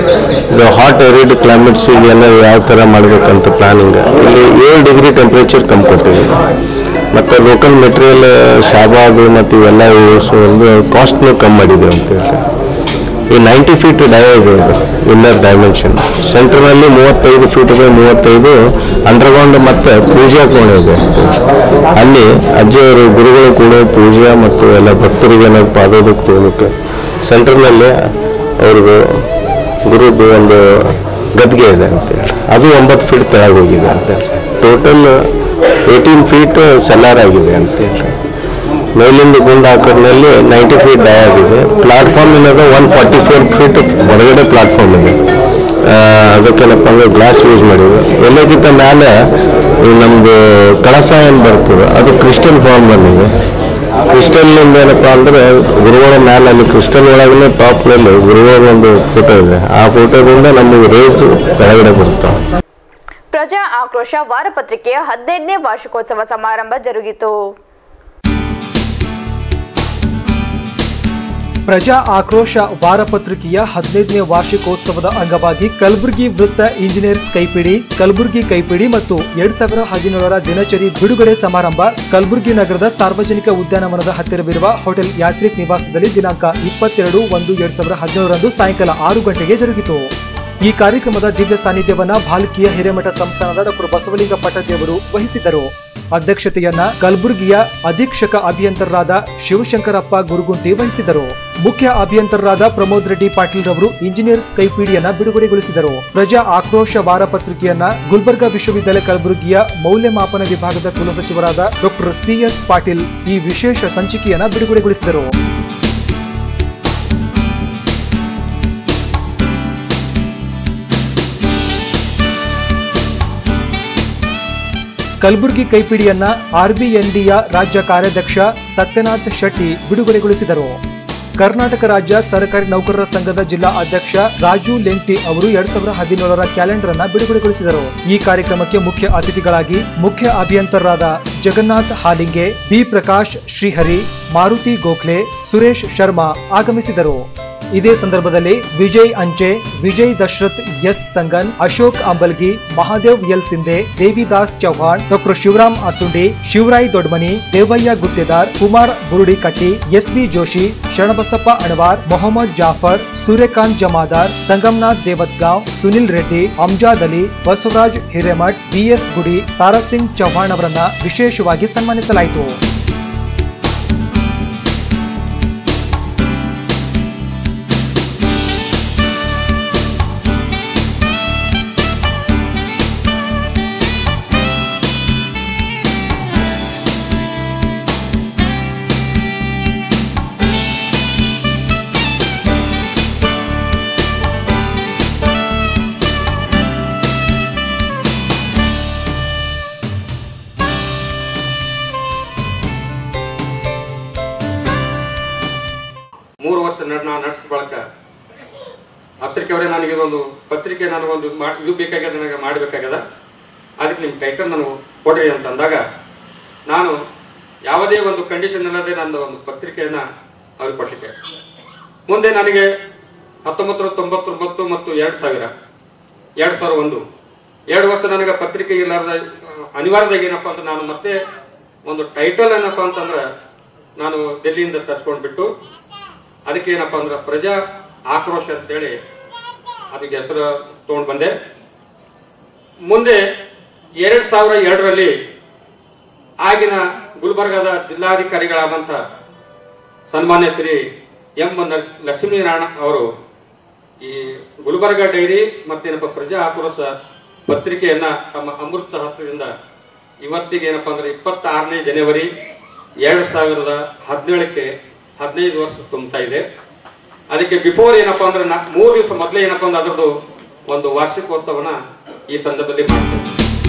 ಹಾಟ್ ಎರಿಡ್ ಕ್ಲೈಮೇಟ್ಸಿಗೆಲ್ಲ ಯಾವ ಥರ ಮಾಡಬೇಕಂತ ಪ್ಲಾನಿಂಗ್ ಇಲ್ಲಿ ಏಳು ಡಿಗ್ರಿ ಟೆಂಪ್ರೇಚರ್ ಕಮ್ಮಿ ಕೊಟ್ಟಿದೆ ಮತ್ತು ಲೋಕಲ್ ಮೆಟೀರಿಯಲ್ ಶಾಬಾದು ಮತ್ತು ಇವೆಲ್ಲ ಯೂಸ್ ಒಂದು ಕಾಸ್ಟ್ನು ಕಮ್ಮಿ ಮಾಡಿದೆ ಅಂತ ಹೇಳಿ ಈ ನೈಂಟಿ ಫೀಟ್ ಡಯ ಇದೆ ಇದು ಇನ್ನರ್ ಡೈಮೆನ್ಷನ್ ಸೆಂಟ್ರ್ನಲ್ಲಿ ಮೂವತ್ತೈದು ಫೀಟ್ ಇದೆ ಮೂವತ್ತೈದು ಅಂಡರ್ಗ್ರೌಂಡ್ ಮತ್ತು ಪೂಜಾ ಕೋಣೆ ಇದೆ ಅಲ್ಲಿ ಅಜ್ಜಿಯವರು ಗುರುಗಳು ಕೂಡ ಪೂಜೆ ಮತ್ತು ಎಲ್ಲ ಭಕ್ತರಿಗೆ ಏನಾದ್ರು ಪಾದೋದಕ್ಕೆ ತೋಲಕ್ಕೆ ಸೆಂಟ್ರ್ನಲ್ಲಿ ಅವ್ರದ್ದು ಗುರುದು ಒಂದು ಗದ್ಗೆ ಇದೆ ಅಂತೇಳಿ ಅದು ಒಂಬತ್ತು ಫೀಟ್ ತೆಳಗೆ ಹೋಗಿದೆ ಅಂತೇಳಿ ಟೋಟಲ್ ಏಯ್ಟೀನ್ ಫೀಟ್ ಸೆಲ್ಲಾರ್ ಆಗಿದೆ ಅಂತೇಳಿ ಮೇಲಿಂದ ಗುಂಡು ಹಾಕೋದ್ರಲ್ಲಿ ನೈಂಟಿ ಫೀಟ್ ಡೈ ಆಗಿದೆ ಪ್ಲಾಟ್ಫಾರ್ಮ್ ಏನದ ಒನ್ ಫಾರ್ಟಿ ಫೋರ್ ಫೀಟ್ ಹೊರಗಡೆ ಪ್ಲಾಟ್ಫಾರ್ಮ್ ಇದೆ ಆ, ಅದಕ್ಕೇನಪ್ಪ ಅಂದ್ರೆ ಗ್ಲಾಸ್ ಯೂಸ್ ಮಾಡಿದ್ರು ಎಲ್ಲಕ್ಕಿಂತ ಮೇಲೆ ಈ ನಮ್ಮದು ಕಳಸ ಏನು ಬರ್ತದೆ ಅದು ಕ್ರಿಸ್ಟಲ್ ಫಾರ್ಮ್ ಬಂದಿದೆ ಕ್ರಿಸ್ಟಲ್ನಿಂದ ಏನಪ್ಪ ಅಂದ್ರೆ ಗುರುಗಳ ಮೇಲೆ ಅಲ್ಲಿ ಕ್ರಿಸ್ಟಲ್ ಒಳಗಡೆ ಟಾಪ್ನಲ್ಲಿ ಗುರುಗಳ ಒಂದು ಫೋಟೋ ಇದೆ ಆ ಫೋಟೋದಿಂದ ನಮಗೆ ರೇಸ್ ಕೆಳಗಡೆ ಬರುತ್ತೆ ಪ್ರಜಾ ಆಕ್ರೋಶ ವಾರಪತ್ರಿಕೆಯ ಹದಿನೈದನೇ ವಾರ್ಷಿಕೋತ್ಸವ ಸಮಾರಂಭ ಜರುಗಿತು ಪ್ರಜಾ ಆಕ್ರೋಶ ವಾರಪತ್ರಿಕೆಯ ಹದಿನೈದನೇ ವಾರ್ಷಿಕೋತ್ಸವದ ಅಂಗವಾಗಿ ಕಲಬುರಗಿ ವೃತ್ತ ಇಂಜಿನಿಯರ್ಸ್ ಕೈಪಿಡಿ ಕಲಬುರಗಿ ಕೈಪಿಡಿ ಮತ್ತು ಎರಡ್ ಸಾವಿರ ಹದಿನೇಳರ ದಿನಚರಿ ಬಿಡುಗಡೆ ಸಮಾರಂಭ ಕಲಬುರಗಿ ನಗರದ ಸಾರ್ವಜನಿಕ ಉದ್ಯಾನವನದ ಹತ್ತಿರವಿರುವ ಹೋಟೆಲ್ ಯಾತ್ರಿಕ್ ನಿವಾಸದಲ್ಲಿ ದಿನಾಂಕ ಇಪ್ಪತ್ತೆರಡು ಒಂದು ಎರಡ್ ಸಾವಿರ ಹದಿನೇಳರಂದು ಸಾಯಂಕಾಲ ಆರು ಗಂಟೆಗೆ ಜರುಗಿತು ಈ ಕಾರ್ಯಕ್ರಮದ ದಿವ್ಯ ಸಾನ್ನಿಧ್ಯವನ್ನ ಭಾಲ್ಕಿಯ ಹಿರೇಮಠ ಸಂಸ್ಥಾನದ ಡಾಕ್ಟರ್ ಬಸವಲಿಂಗ ಪಟ್ಟದೇವರು ವಹಿಸಿದ್ದರು ಅಧ್ಯಕ್ಷತೆಯನ್ನ ಕಲಬುರಗಿಯ ಅಧೀಕ್ಷಕ ಅಭಿಯಂತರರಾದ ಶಿವಶಂಕರಪ್ಪ ಗುರುಗುಂಟಿ ವಹಿಸಿದರು ಮುಖ್ಯ ಅಭಿಯಂತರರಾದ ಪ್ರಮೋದ್ ರೆಡ್ಡಿ ಪಾಟೀಲ್ ರವರು ಇಂಜಿನಿಯರ್ಸ್ ಕೈಪಿಡಿಯನ್ನ ಬಿಡುಗಡೆಗೊಳಿಸಿದರು ಪ್ರಜಾ ಆಕ್ರೋಶ ವಾರಪತ್ರಿಕೆಯನ್ನ ಗುಲ್ಬರ್ಗಾ ವಿಶ್ವವಿದ್ಯಾಲಯ ಕಲಬುರಗಿಯ ಮೌಲ್ಯಮಾಪನ ವಿಭಾಗದ ಕುಲಸಚಿವರಾದ ಡಾಕ್ಟರ್ ಸಿಎಸ್ ಪಾಟೀಲ್ ಈ ವಿಶೇಷ ಸಂಚಿಕೆಯನ್ನ ಬಿಡುಗಡೆಗೊಳಿಸಿದರು ಕಲಬುರಗಿ ಕೈಪಿಡಿಯನ್ನ ಆರ್ಬಿಎನ್ಡಿಯ ರಾಜ್ಯ ಕಾರ್ಯಾಧ್ಯಕ್ಷ ಸತ್ಯನಾಥ್ ಶೆಟ್ಟಿ ಬಿಡುಗಡೆಗೊಳಿಸಿದರು ಕರ್ನಾಟಕ ರಾಜ್ಯ ಸರ್ಕಾರಿ ನೌಕರರ ಸಂಘದ ಜಿಲ್ಲಾ ಅಧ್ಯಕ್ಷ ರಾಜು ಲೆಂಟಿ ಅವರು ಎರಡ್ ಸಾವಿರದ ಹದಿನೇಳರ ಕ್ಯಾಲೆಂಡರ್ ಅನ್ನ ಬಿಡುಗಡೆಗೊಳಿಸಿದರು ಈ ಕಾರ್ಯಕ್ರಮಕ್ಕೆ ಮುಖ್ಯ ಅತಿಥಿಗಳಾಗಿ ಮುಖ್ಯ ಅಭಿಯಂತರರಾದ ಜಗನ್ನಾಥ್ ಹಾಲಿಂಗೆ ಬಿ ಪ್ರಕಾಶ್ ಶ್ರೀಹರಿ ಮಾರುತಿ ಗೋಖಲೆ ಸುರೇಶ್ ಶರ್ಮಾ ಆಗಮಿಸಿದರು ಇದೇ ಸಂದರ್ಭದಲ್ಲಿ Vijay Anche Vijay Dasharath S Sangan Ashok Ambalgi Mahadev L Shinde Devidas Chauhan doctor Shivaram Asundi Shivaray Dodmani Devayya Guttedar Kumar Burudi Katti S B Joshi Sharanabasappa Anavar Mohammed Jafar Suryakant Jamadar Sangamnath Devatgaon Sunil Reddy Amjad Ali Basavaraj Hiremath BS Gudi Tarasingh Chauhan ಅವರನ್ನ ವಿಶೇಷವಾಗಿ ಸನ್ಮಾನಿಸಲಾಯಿತು ಮೂರು ವರ್ಷ ನಡ್ ನಾ ನಡೆಸಿದ ಬಳಕ ಪತ್ರಿಕೆಯವರೇ ನನಗೆ ಇದೊಂದು ಪತ್ರಿಕೆ ನನಗೊಂದು ಮಾ- ಇದು ಬೇಕಾಗ್ಯದ ನನಗೆ ಮಾಡಬೇಕಾಗ್ಯದ ಅದಕ್ಕೆ ನಿಮ್ಮ ಕೈಕಂಡು ನನಗೆ ಕೊಡ್ರಿ ಅಂತ ಅಂದಾಗ ನಾನು ಯಾವುದೇ ಒಂದು ಕಂಡೀಷನ್ ಇಲ್ಲದೆ ನನ್ನ ಒಂದು ಪತ್ರಿಕೆಯನ್ನ ಅವ್ರಿಗೆ ಕೊಟ್ಟಿದ್ದೆ ಮುಂದೆ ನನಗೆ ಹತ್ತೊಂಬತ್ತು ನೂರ ತೊಂಬತ್ತೊಂಬತ್ತು ಮತ್ತು ಎರಡು ಸಾವಿರ ಎರಡು ಸಾವಿರ ಒಂದು ಎರಡು ವರ್ಷ ನನಗೆ ಪತ್ರಿಕೆ ಇರಲಾರ್ದ ಅನಿವಾರ್ಯದಾಗ ಏನಪ್ಪ ಅಂತ ನಾನು ಮತ್ತೆ ಒಂದು ಟೈಟಲ್ ಏನಪ್ಪ ಅಂತಂದ್ರೆ ನಾನು ಡೆಲ್ಲಿಯಿಂದ ತರಿಸ್ಕೊಂಡ್ಬಿಟ್ಟು ಅದಕ್ಕೆ ಏನಪ್ಪಾ ಅಂದ್ರೆ ಪ್ರಜಾ ಆಕ್ರೋಶ ಅಂತೇಳಿ ಅದಕ್ಕೆ ಹೆಸರು ತಗೊಂಡ್ ಬಂದೆ ಮುಂದೆ ಎರಡ್ ಸಾವಿರ ಎರಡರಲ್ಲಿ ಆಗಿನ ಗುಲ್ಬರ್ಗದ ಜಿಲ್ಲಾಧಿಕಾರಿಗಳಾದಂಥ ಸನ್ಮಾನ್ಯ ಶ್ರೀ ಎಂ ನ- ಲಕ್ಷ್ಮೀನಾರಾಯಣ ಅವರು ಈ ಗುಲ್ಬರ್ಗ ಡೈರಿ ಮತ್ತೇನಪ್ಪ ಪ್ರಜಾ ಆಕ್ರೋಶ ಪತ್ರಿಕೆಯನ್ನ ತಮ್ಮ ಅಮೃತ ಹಸ್ತದಿಂದ ಇವತ್ತಿಗೆ ಏನಪ್ಪಾ ಅಂದ್ರೆ ಇಪ್ಪತ್ತಾರನೇ ಜನವರಿ ಎರಡ್ ಸಾವಿರದ ಹದಿನೇಳಕ್ಕೆ ಹದಿನೈದು ವರ್ಷ ತುಂಬ್ತಾ ಇದೆ ಅದಕ್ಕೆ ಬಿಫೋರ್ ಏನಪ್ಪಾ ಅಂದ್ರೆ ನಾ ಮೂರು ದಿವಸ ಮೊದಲೇ ಏನಪ್ಪಾ ಅಂದ್ರೆ ಅದರದ್ದು ಒಂದು ವಾರ್ಷಿಕೋತ್ಸವನ ಈ ಸಂದರ್ಭದಲ್ಲಿ ಮಾಡ್ತೇವೆ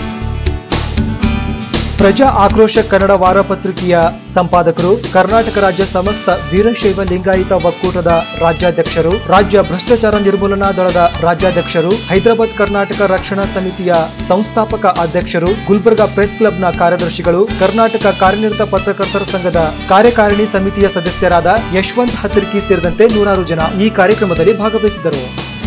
ಪ್ರಜಾ ಆಕ್ರೋಶ ಕನ್ನಡ ವಾರಪತ್ರಿಕೆಯ ಸಂಪಾದಕರು ಕರ್ನಾಟಕ ರಾಜ್ಯ ಸಮಸ್ತ ವೀರಶೈವ ಲಿಂಗಾಯತ ಒಕ್ಕೂಟದ ರಾಜ್ಯಾಧ್ಯಕ್ಷರು ರಾಜ್ಯ ಭ್ರಷ್ಟಾಚಾರ ನಿರ್ಮೂಲನಾ ದಳದ ರಾಜ್ಯಾಧ್ಯಕ್ಷರು ಹೈದರಾಬಾದ್ ಕರ್ನಾಟಕ ರಕ್ಷಣಾ ಸಮಿತಿಯ ಸಂಸ್ಥಾಪಕ ಅಧ್ಯಕ್ಷರು ಗುಲ್ಬರ್ಗಾ ಪ್ರೆಸ್ ಕ್ಲಬ್ನ ಕಾರ್ಯದರ್ಶಿಗಳು ಕರ್ನಾಟಕ ಕಾರ್ಯನಿರತ ಪತ್ರಕರ್ತರ ಸಂಘದ ಕಾರ್ಯಕಾರಿಣಿ ಸಮಿತಿಯ ಸದಸ್ಯರಾದ ಯಶವಂತ್ ಹತ್ತಿರ್ಕಿ ಸೇರಿದಂತೆ ನೂರಾರು ಜನ ಈ ಕಾರ್ಯಕ್ರಮದಲ್ಲಿ ಭಾಗವಹಿಸಿದ್ದರು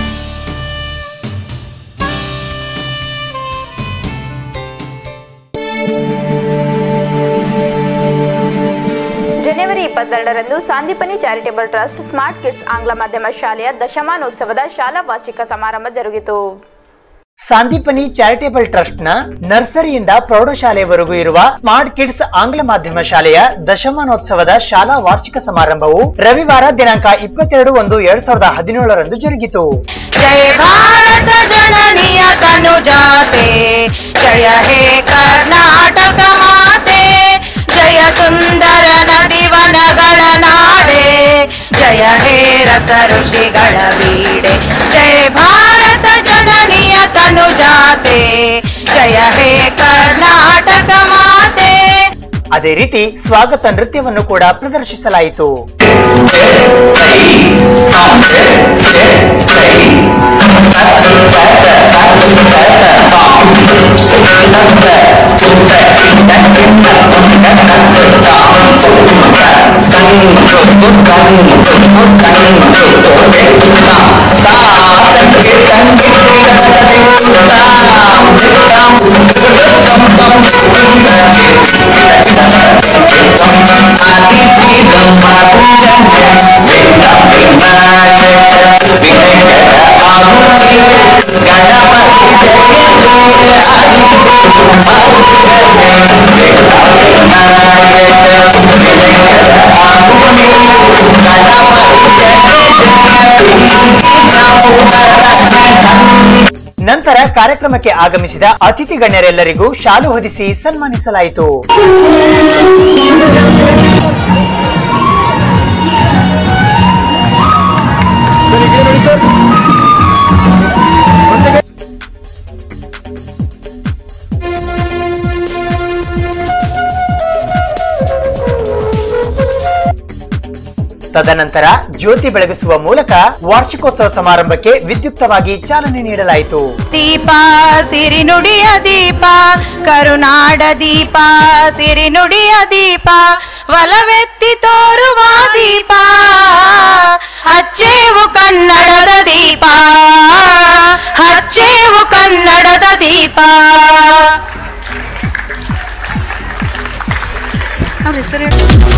ಜನವರಿ ಇಪ್ಪತ್ತೆರಡರಂದು Sandipani charitable trust smart kids ಆಂಗ್ಲ ಮಾಧ್ಯಮ ಶಾಲೆಯ ದಶಮಾನೋತ್ಸವದ ಶಾಲಾ ವಾರ್ಷಿಕ ಸಮಾರಂಭ ಜರುಗಿತು ಸಾಂದೀಪನಿ ಚಾರಿಟೇಬಲ್ ಟ್ರಸ್ಟ್ ನ ನರ್ಸರಿಯಿಂದ ಪ್ರೌಢಶಾಲೆಯವರೆಗೂ ಇರುವ ಸ್ಮಾರ್ಟ್ ಕಿಡ್ಸ್ ಆಂಗ್ಲ ಮಾಧ್ಯಮ ಶಾಲೆಯ ದಶಮಾನೋತ್ಸವದ ಶಾಲಾ ವಾರ್ಷಿಕ ಸಮಾರಂಭವು ರವಿವಾರ ದಿನಾಂಕ ಇಪ್ಪತ್ತೆರಡು ಒಂದು ಎರಡ್ ಸಾವಿರದ ಹದಿನೇಳರಂದು ಜರುಗಿತು जय भारत जननीय तनु जाते जय हे कर्नाटक माते जय सुंदर नदी वनಗಳ ನಾಡೆ ಜಯ ಹೇ ರಸ ಋಷಿಗಳ ಬೀಡೆ ಜಯ ಭಾರತ ಜನನಿಯ ತನು ಜಾತೆ ಜಯ ಹೇ ಕರ್ನಾಟಕ ಮಾತೆ ಅದೇ ರೀತಿ ಸ್ವಾಗತ ನೃತ್ಯವನ್ನು ಕೂಡ ಪ್ರದರ್ಶಿಸಲಾಯಿತು Thank you. ನಂತರ ಕಾರ್ಯಕ್ರಮಕ್ಕೆ ಆಗಮಿಸಿದ ಅತಿಥಿ ಗಣ್ಯರೆಲ್ಲರಿಗೂ ಶಾಲು ಹೊದಿಸಿ ಸನ್ಮಾನಿಸಲಾಯಿತು ತದನಂತರ ಜ್ಯೋತಿ ಬೆಳಗಿಸುವ ಮೂಲಕ ವಾರ್ಷಿಕೋತ್ಸವ ಸಮಾರಂಭಕ್ಕೆ ವಿದ್ಯುಕ್ತವಾಗಿ ಚಾಲನೆ ನೀಡಲಾಯಿತು ದೀಪ ಸಿರಿನುಡಿಯ ದೀಪ ಕರುನಾಡ ದೀಪ ಸಿರಿನುಡಿಯ ದೀಪ ಒಲವೆತ್ತಿ ತೋರುವ ದೀಪ ಹಚ್ಚೇವು ಕನ್ನಡದ ದೀಪ ಹಚ್ಚೇವು ಕನ್ನಡದ ದೀಪ ಅವ್ರ ಹೆಸರು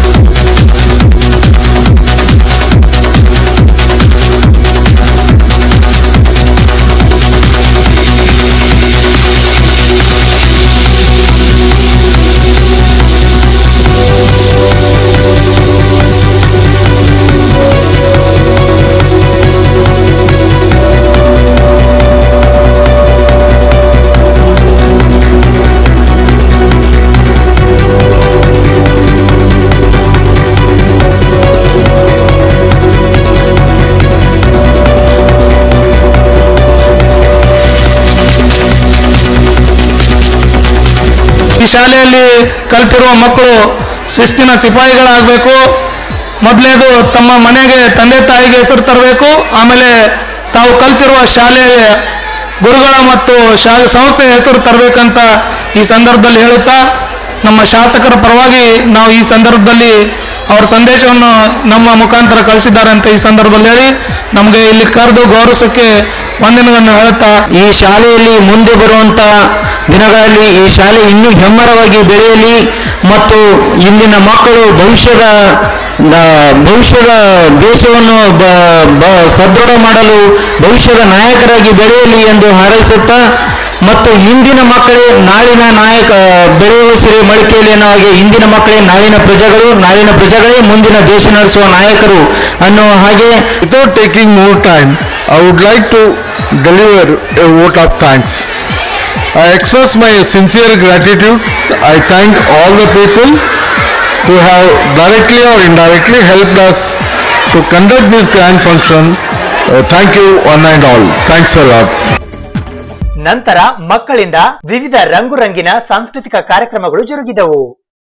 ಈ ಶಾಲೆಯಲ್ಲಿ ಕಲ್ತಿರುವ ಮಕ್ಕಳು ಶಿಸ್ತಿನ ಸಿಪಾಯಿಗಳಾಗಬೇಕು ಮೊದಲನೇದು ತಮ್ಮ ಮನೆಗೆ ತಂದೆ ತಾಯಿಗೆ ಹೆಸರು ತರಬೇಕು ಆಮೇಲೆ ತಾವು ಕಲ್ತಿರುವ ಶಾಲೆಯ ಗುರುಗಳ ಮತ್ತು ಶಾಲೆ ಸಂಸ್ಥೆಯ ಹೆಸರು ತರಬೇಕಂತ ಈ ಸಂದರ್ಭದಲ್ಲಿ ಹೇಳುತ್ತಾ ನಮ್ಮ ಶಾಸಕರ ಪರವಾಗಿ ನಾವು ಈ ಸಂದರ್ಭದಲ್ಲಿ ಅವರ ಸಂದೇಶವನ್ನು ನಮ್ಮ ಮುಖಾಂತರ ಕಳಿಸಿದ್ದಾರೆ ಅಂತ ಈ ಸಂದರ್ಭದಲ್ಲಿ ಹೇಳಿ ನಮಗೆ ಇಲ್ಲಿ ಕರೆದು ಗೌರವಿಸೋಕ್ಕೆ ವಂದನೆಗಳನ್ನು ಹೇಳುತ್ತಾ ಈ ಶಾಲೆಯಲ್ಲಿ ಮುಂದೆ ಬರುವಂತ ದಿನಗಳಲ್ಲಿ ಈ ಶಾಲೆ ಇನ್ನೂ ಹೆಮ್ಮರವಾಗಿ ಬೆಳೆಯಲಿ ಮತ್ತು ಇಂದಿನ ಮಕ್ಕಳು ಭವಿಷ್ಯದ ಆ, ಭವಿಷ್ಯದ ದೇಶವನ್ನು ಬ- ಬ- ಸದೃಢ ಮಾಡಲು ಭವಿಷ್ಯದ ನಾಯಕರಾಗಿ ಬೆಳೆಯಲಿ ಎಂದು ಹಾರೈಸುತ್ತಾ ಮತ್ತು ಇಂದಿನ ಮಕ್ಕಳೇ ನಾಳಿನ ನಾಯಕ ಬೆಳೆಯುವ ಸಿರಿ ಮಡಿಕೆಯಲ್ಲಿ ಅನ್ನೋ ಹಾಗೆ ಇಂದಿನ ಮಕ್ಕಳೇ ನಾಳಿನ ಪ್ರಜೆಗಳು ನಾಳಿನ ಪ್ರಜೆಗಳೇ ಮುಂದಿನ ದೇಶ ನಡೆಸುವ ನಾಯಕರು ಅನ್ನುವ ಹಾಗೆ Without taking more time, I would like to deliver a vote of thanks. I express my sincere gratitude. I thank all the people who have directly or indirectly helped us to conduct this grand function. Uh, thank you one and all. Thanks a lot. ನಂತರ ಮಕ್ಕಳಿಂದ ವಿವಿಧ ರಂಗುರಂಗಿನ ಸಾಂಸ್ಕೃತಿಕ ಕಾರ್ಯಕ್ರಮಗಳು ಜರುಗಿದವು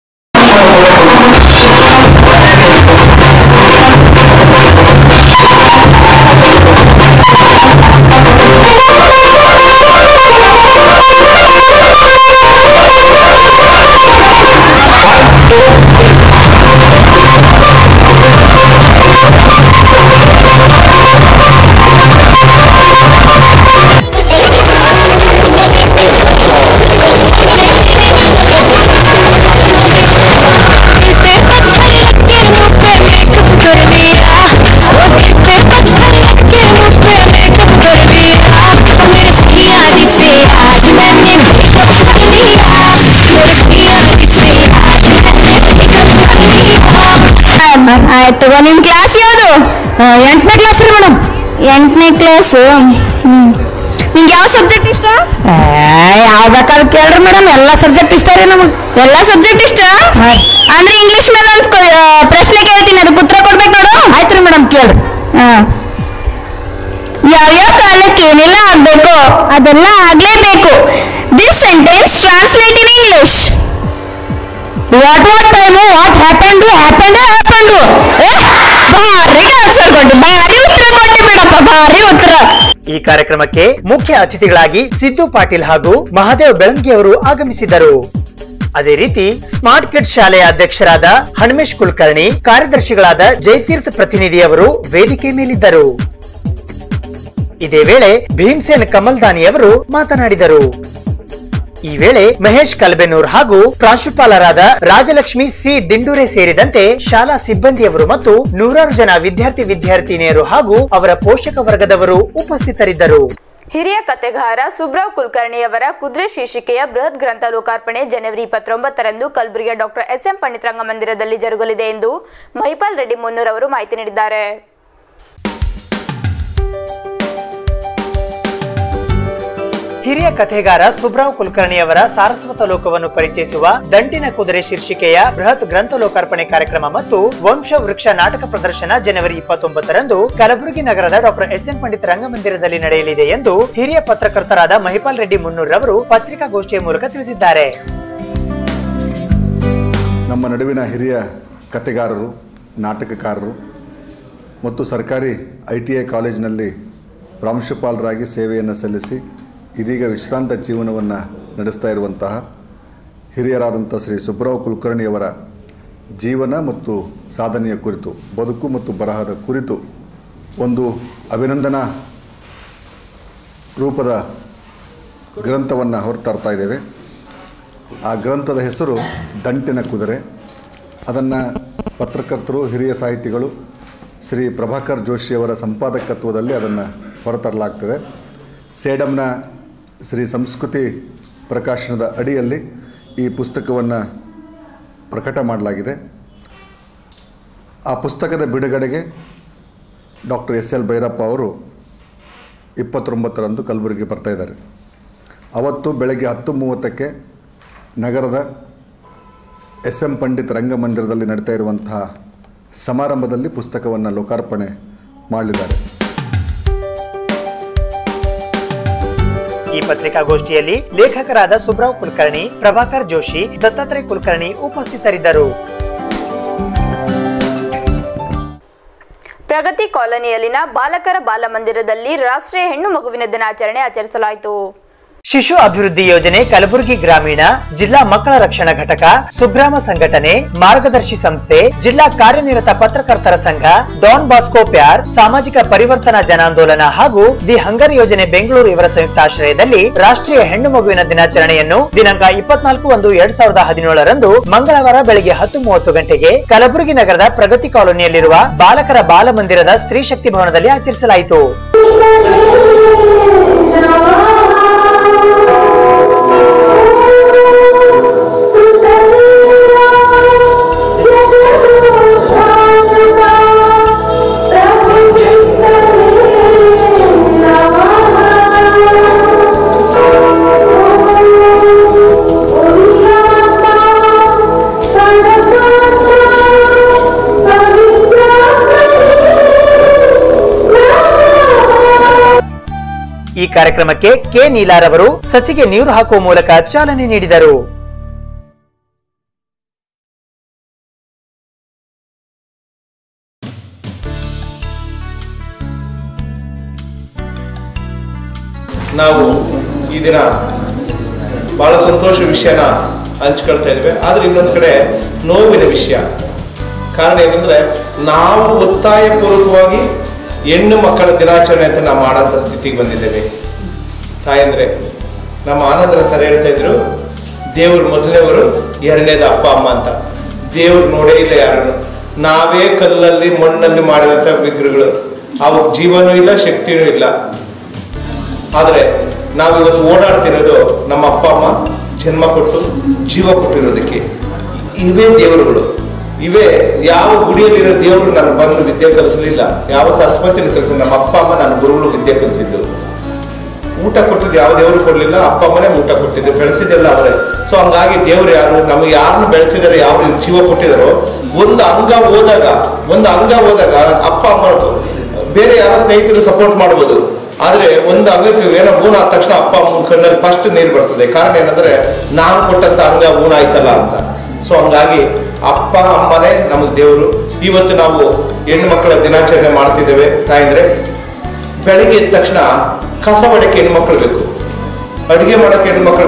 ಆಯ್ತು ತಗೋ ನಿಮ್ class ಯಾವುದು ಎಂಟನೇ ಕ್ಲಾಸ್ ರೀ ಮೇಡಮ್ ಎಂಟನೇ ಕ್ಲಾಸ್ ಹ್ಮ್ ನಿಂಗೆ ಯಾವ ಸಬ್ಜೆಕ್ಟ್ ಇಷ್ಟ ಯಾವ ಬೇಕಾದ್ರೆ ಕೇಳ್ರಿ ಮೇಡಮ್ ಎಲ್ಲ ಸಬ್ಜೆಕ್ಟ್ ಇಷ್ಟ ರೀ ನಮಗೆ ಎಲ್ಲ ಸಬ್ಜೆಕ್ಟ್ ಇಷ್ಟ ಅಂದ್ರೆ ಇಂಗ್ಲಿಷ್ ಮೇಲೆ ಒಂದು ಕ- ಆ, ಪ್ರಶ್ನೆ ಕೇಳ್ತೀನಿ ಅದಕ್ಕೆ ಉತ್ತರ ಕೊಡ್ಬೇಕು ನೋಡು ಆಯ್ತು ರೀ ಮೇಡಮ್ ಕೇಳ್ರಿ ಹಾ ಯಾವ್ಯಾವ ಕಾಲಕ್ಕೆ ಏನೆಲ್ಲ ಆಗ್ಬೇಕು ಅದೆಲ್ಲ ಆಗ್ಲೇಬೇಕು this sentence translate in English what what time what happened happened happened ಭಾರಿ ಆನ್ಸರ್ ಕೊಟ್ಟು ಭಾರಿ ಉತ್ತರ ಕೊಟ್ಟಿ ಬಿಡಪ್ಪ ಭಾರಿ ಉತ್ತರ ಈ ಕಾರ್ಯಕ್ರಮಕ್ಕೆ ಮುಖ್ಯ ಅತಿಥಿಗಳಾಗಿ ಸಿದ್ದು ಪಾಟೀಲ್ ಹಾಗೂ ಮಹಾದೇವ್ ಬೆಳಂಗಿ ಅವರು ಆಗಮಿಸಿದರು ಅದೇ ರೀತಿ ಸ್ಮಾರ್ಟ್ ಕಿಡ್ ಶಾಲೆಯ ಅಧ್ಯಕ್ಷರಾದ ಹನುಮೇಶ್ ಕುಲಕರ್ಣಿ ಕಾರ್ಯದರ್ಶಿಗಳಾದ ಜಯತೀರ್ಥ ಪ್ರತಿನಿಧಿಯವರು ವೇದಿಕೆ ಮೇಲಿದ್ದರು ಇದೇ ವೇಳೆ ಭೀಮ್ಸೇನ್ ಕಮಲ್ದಾನಿ ಅವರು ಮಾತನಾಡಿದರು ಈ ವೇಳೆ ಮಹೇಶ್ ಕಲ್ಬೆನೂರ್ ಹಾಗೂ ಪ್ರಾಂಶುಪಾಲರಾದ ರಾಜಲಕ್ಷ್ಮಿ ಸಿ ದಿಂಡೂರೆ ಸೇರಿದಂತೆ ಶಾಲಾ ಸಿಬ್ಬಂದಿಯವರು ಮತ್ತು ನೂರಾರು ಜನ ವಿದ್ಯಾರ್ಥಿ ವಿದ್ಯಾರ್ಥಿನಿಯರು ಹಾಗೂ ಅವರ ಪೋಷಕ ವರ್ಗದವರು ಉಪಸ್ಥಿತರಿದ್ದರು ಹಿರಿಯ ಕತೆಗಾರ ಸುಬ್ರಾವ್ ಕುಲಕರ್ಣಿಯವರ ಕುದುರೆ ಶೀರ್ಷಿಕೆಯ ಬೃಹತ್ ಗ್ರಂಥ ಲೋಕಾರ್ಪಣೆ ಜನವರಿ ಇಪ್ಪತ್ತೊಂಬತ್ತರಂದು ಕಲಬುರಗಿಯ ಡಾಕ್ಟರ್ ಎಸ್ ಎಂ ಪಂಡಿತ್ ರಂಗಮಂದಿರದಲ್ಲಿ ಜರುಗಲಿದೆ ಎಂದು ಮಹಿಪಾಲ್ ರೆಡ್ಡಿ ಮುನ್ನೂರ್ ಅವರು ಮಾಹಿತಿ ನೀಡಿದ್ದಾರೆ ಹಿರಿಯ ಕಥೆಗಾರ ಸುಬ್ರಾವ್ ಕುಲಕರ್ಣಿಯವರ ಸಾರಸ್ವತ ಲೋಕವನ್ನು ಪರಿಚಯಿಸುವ ದಂಟಿನ ಕುದುರೆ ಶೀರ್ಷಿಕೆಯ ಬೃಹತ್ ಗ್ರಂಥ ಲೋಕಾರ್ಪಣೆ ಕಾರ್ಯಕ್ರಮ ಮತ್ತು ವಂಶ ವೃಕ್ಷ ನಾಟಕ ಪ್ರದರ್ಶನ ಜನವರಿ ಇಪ್ಪತ್ತೊಂಬತ್ತರಂದು ಕಲಬುರಗಿ ನಗರದ ಡಾಕ್ಟರ್ ಎಸ್ ಎಂ ಪಂಡಿತ್ ರಂಗಮಂದಿರದಲ್ಲಿ ನಡೆಯಲಿದೆ ಎಂದು ಹಿರಿಯ ಪತ್ರಕರ್ತರಾದ ಮಹಿಪಾಲ್ ರೆಡ್ಡಿ ಮುನ್ನೂರ್ ಅವರು ಪತ್ರಿಕಾಗೋಷ್ಠಿಯ ಮೂಲಕ ತಿಳಿಸಿದ್ದಾರೆ ನಮ್ಮ ನಡುವಿನ ಹಿರಿಯ ಕತೆಗಾರರು ನಾಟಕಕಾರರು ಮತ್ತು ಸರ್ಕಾರಿ ಐ ಟಿ ಐ ಕಾಲೇಜಿನಲ್ಲಿ ಪ್ರಾಂಶುಪಾಲರಾಗಿ ಸೇವೆಯನ್ನು ಸಲ್ಲಿಸಿ ಇದೀಗ ವಿಶ್ರಾಂತ ಜೀವನವನ್ನು ನಡೆಸ್ತಾ ಇರುವಂತಹ ಹಿರಿಯರಾದಂಥ ಶ್ರೀ ಸುಬ್ರಾವ್ ಕುಲಕರ್ಣಿಯವರ ಜೀವನ ಮತ್ತು ಸಾಧನೆಯ ಕುರಿತು ಬದುಕು ಮತ್ತು ಬರಹದ ಕುರಿತು ಒಂದು ಅಭಿನಂದನಾ ರೂಪದ ಗ್ರಂಥವನ್ನು ಹೊರತರ್ತಾ ಇದ್ದೇವೆ ಆ ಗ್ರಂಥದ ಹೆಸರು ದಂಟಿನ ಕುದುರೆ ಅದನ್ನು ಪತ್ರಕರ್ತರು ಹಿರಿಯ ಸಾಹಿತಿಗಳು ಶ್ರೀ ಪ್ರಭಾಕರ್ ಜೋಶಿಯವರ ಸಂಪಾದಕತ್ವದಲ್ಲಿ ಅದನ್ನು ಹೊರತರಲಾಗ್ತದೆ ಸೇಡಂನ ಶ್ರೀ ಸಂಸ್ಕೃತಿ ಪ್ರಕಾಶನದ ಅಡಿಯಲ್ಲಿ ಈ ಪುಸ್ತಕವನ್ನು ಪ್ರಕಟ ಮಾಡಲಾಗಿದೆ ಆ ಪುಸ್ತಕದ ಬಿಡುಗಡೆಗೆ ಡಾಕ್ಟರ್ ಎಸ್ ಎಲ್ ಭೈರಪ್ಪ ಅವರು ಇಪ್ಪತ್ತೊಂಬತ್ತರಂದು ಕಲಬುರಗಿ ಬರ್ತಾ ಇದ್ದಾರೆ ಅವತ್ತು ಬೆಳಗ್ಗೆ ಹತ್ತು ಮೂವತ್ತಕ್ಕೆ ನಗರದ ಎಸ್ ಎಂ ಪಂಡಿತ್ ರಂಗಮಂದಿರದಲ್ಲಿ ನಡೀತಾ ಇರುವಂತಹ ಸಮಾರಂಭದಲ್ಲಿ ಪುಸ್ತಕವನ್ನು ಲೋಕಾರ್ಪಣೆ ಮಾಡಲಿದ್ದಾರೆ ಈ ಪತ್ರಿಕಾಗೋಷ್ಠಿಯಲ್ಲಿ ಲೇಖಕರಾದ ಸುಬ್ರಾವ್ ಕುಲಕರ್ಣಿ ಪ್ರಭಾಕರ್ ಜೋಶಿ ದತ್ತಾತ್ರೇಯ ಕುಲಕರ್ಣಿ ಉಪಸ್ಥಿತರಿದ್ದರು ಪ್ರಗತಿ ಕಾಲೋನಿಯಲ್ಲಿನ ಬಾಲಕರ ಬಾಲಮಂದಿರದಲ್ಲಿ ರಾಷ್ಟ್ರೀಯ ಹೆಣ್ಣು ಮಗುವಿನ ದಿನಾಚರಣೆ ಆಚರಿಸಲಾಯಿತು ಶಿಶು ಅಭಿವೃದ್ಧಿ ಯೋಜನೆ ಕಲಬುರಗಿ ಗ್ರಾಮೀಣ ಜಿಲ್ಲಾ ಮಕ್ಕಳ ರಕ್ಷಣಾ ಘಟಕ ಸುಗ್ರಾಮ ಸಂಘಟನೆ ಮಾರ್ಗದರ್ಶಿ ಸಂಸ್ಥೆ ಜಿಲ್ಲಾ ಕಾರ್ಯನಿರತ ಪತ್ರಕರ್ತರ ಸಂಘ ಡಾನ್ ಬಾಸ್ಕೋ ಪ್ಯಾರ್ ಸಾಮಾಜಿಕ ಪರಿವರ್ತನಾ ಜನಾಂದೋಲನ ಹಾಗೂ ದಿ ಹಂಗರ್ ಯೋಜನೆ ಬೆಂಗಳೂರು ಇವರ ಸಂಯುಕ್ತಾಶ್ರಯದಲ್ಲಿ ರಾಷ್ಟ್ರೀಯ ಹೆಣ್ಣು ಮಗುವಿನ ದಿನಾಚರಣೆಯನ್ನು ದಿನಾಂಕ ಇಪ್ಪತ್ನಾಲ್ಕು ಒಂದು ಎರಡ್ ಸಾವಿರದ ಹದಿನೇಳರಂದು ಮಂಗಳವಾರ ಬೆಳಗ್ಗೆ ಹತ್ತು ಮೂವತ್ತು ಗಂಟೆಗೆ ಕಲಬುರಗಿ ನಗರದ ಪ್ರಗತಿ ಕಾಲೋನಿಯಲ್ಲಿರುವ ಬಾಲಕರ ಬಾಲಮಂದಿರದ ಸ್ತ್ರೀ ಶಕ್ತಿ ಭವನದಲ್ಲಿ ಆಚರಿಸಲಾಯಿತು ಈ ಕಾರ್ಯಕ್ರಮಕ್ಕೆ ಕೆ ನೀಲಾರವರು ಸಸಿಗೆ ನೀರು ಹಾಕುವ ಮೂಲಕ ಚಾಲನೆ ನೀಡಿದರು ನಾವು ಈ ದಿನ ಭಾಳ ಸಂತೋಷ ವಿಷಯನ ಹಂಚ್ಕೊಳ್ತಾ ಇದ್ವಿ ಆದರೆ ಇನ್ನೊಂದು ಕಡೆ ನೋವಿನ ವಿಷಯ ಕಾರಣ ಏನಂದ್ರೆ ನಾವು ಒತ್ತಾಯಪೂರ್ವಕವಾಗಿ ಹೆಣ್ಣು ಮಕ್ಕಳ ದಿನಾಚರಣೆ ಅಂತ ನಾವು ಮಾಡೋಂಥ ಸ್ಥಿತಿಗೆ ಬಂದಿದ್ದೇವೆ ತಾಯಂದ್ರೆ ನಮ್ಮ ಆನಂದರ ಸರ್ ಹೇಳ್ತಾ ಇದ್ರು ದೇವರು ಮೊದಲನೇವರು ಎರಡನೇದು ಅಪ್ಪ ಅಮ್ಮ ಅಂತ ದೇವ್ರು ನೋಡೇ ಇಲ್ಲ ಯಾರನ್ನು ನಾವೇ ಕಲ್ಲಲ್ಲಿ ಮಣ್ಣಲ್ಲಿ ಮಾಡಿದಂಥ ವಿಗ್ರಹಗಳು ಅವ್ರ ಜೀವನೂ ಇಲ್ಲ ಶಕ್ತಿನೂ ಇಲ್ಲ ಆದರೆ ನಾವು ಇವತ್ತು ಓಡಾಡ್ತಿರೋದು ನಮ್ಮ ಅಪ್ಪ ಅಮ್ಮ ಜನ್ಮ ಕೊಟ್ಟು ಜೀವ ಕೊಟ್ಟಿರೋದಕ್ಕೆ ಇವೇ ದೇವರುಗಳು ಇವೇ ಯಾವ ಗುಡಿಯಲ್ಲಿರೋ ದೇವರು ನಾನು ಬಂದು ವಿದ್ಯೆ ಕಲಿಸಲಿಲ್ಲ ಯಾವ ಸರಸ್ವತಿನ ಕಲಿಸಿಲ್ಲ ನಮ್ಮ ಅಪ್ಪ ಅಮ್ಮ ನನ್ನ ಗುರುಗಳು ವಿದ್ಯೆ ಕಲಿಸಿದ್ದು ಊಟ ಕೊಟ್ಟಿದ್ದು ಯಾವ ದೇವರು ಕೊಡಲಿಲ್ಲ ಅಪ್ಪ ಅಮ್ಮನೇ ಊಟ ಕೊಟ್ಟಿದ್ದು ಬೆಳೆಸಿದ್ದೆಲ್ಲ ಅವರೇ ಸೊ ಹಂಗಾಗಿ ದೇವರು ಯಾರು ನಮಗೆ ಯಾರನ್ನು ಬೆಳೆಸಿದಾರೆ ಯಾವ ಜೀವ ಕೊಟ್ಟಿದಾರೋ ಒಂದು ಅಂಗ ಹೋದಾಗ ಒಂದು ಅಂಗ ಹೋದಾಗ ಅಪ್ಪ ಅಮ್ಮ ಬೇರೆ ಯಾರೋ ಸ್ನೇಹಿತರು ಸಪೋರ್ಟ್ ಮಾಡ್ಬೋದು ಆದ್ರೆ ಒಂದು ಅಂಗಕ್ಕೆ ಏನೋ ಊನ ಆದ ತಕ್ಷಣ ಅಪ್ಪ ಅಮ್ಮನ ಕಣ್ಣಲ್ಲಿ ಫಸ್ಟ್ ನೀರು ಬರ್ತದೆ ಕಾರಣ ಏನಂದ್ರೆ ನಾನು ಕೊಟ್ಟಂತ ಅಂಗ ಊನ ಆಯ್ತಲ್ಲ ಅಂತ ಸೊ ಹಂಗಾಗಿ ಅಪ್ಪ ಅಮ್ಮನೇ ನಮಗೆ ದೇವರು ಇವತ್ತು ನಾವು ಹೆಣ್ಣು ಮಕ್ಕಳ ದಿನಾಚರಣೆ ಮಾಡ್ತಿದ್ದೇವೆ ತಾಯಂದ್ರೆ ಬೆಳಿಗ್ಗೆ ಎದ್ದ ತಕ್ಷಣ ಕಸ ಹೊಡಕ್ಕೆ ಹೆಣ್ಮಕ್ಳು ಬೇಕು ಅಡುಗೆ ಮಾಡೋಕೆ ಹೆಣ್ಮಕ್ಳು ಬೇಕು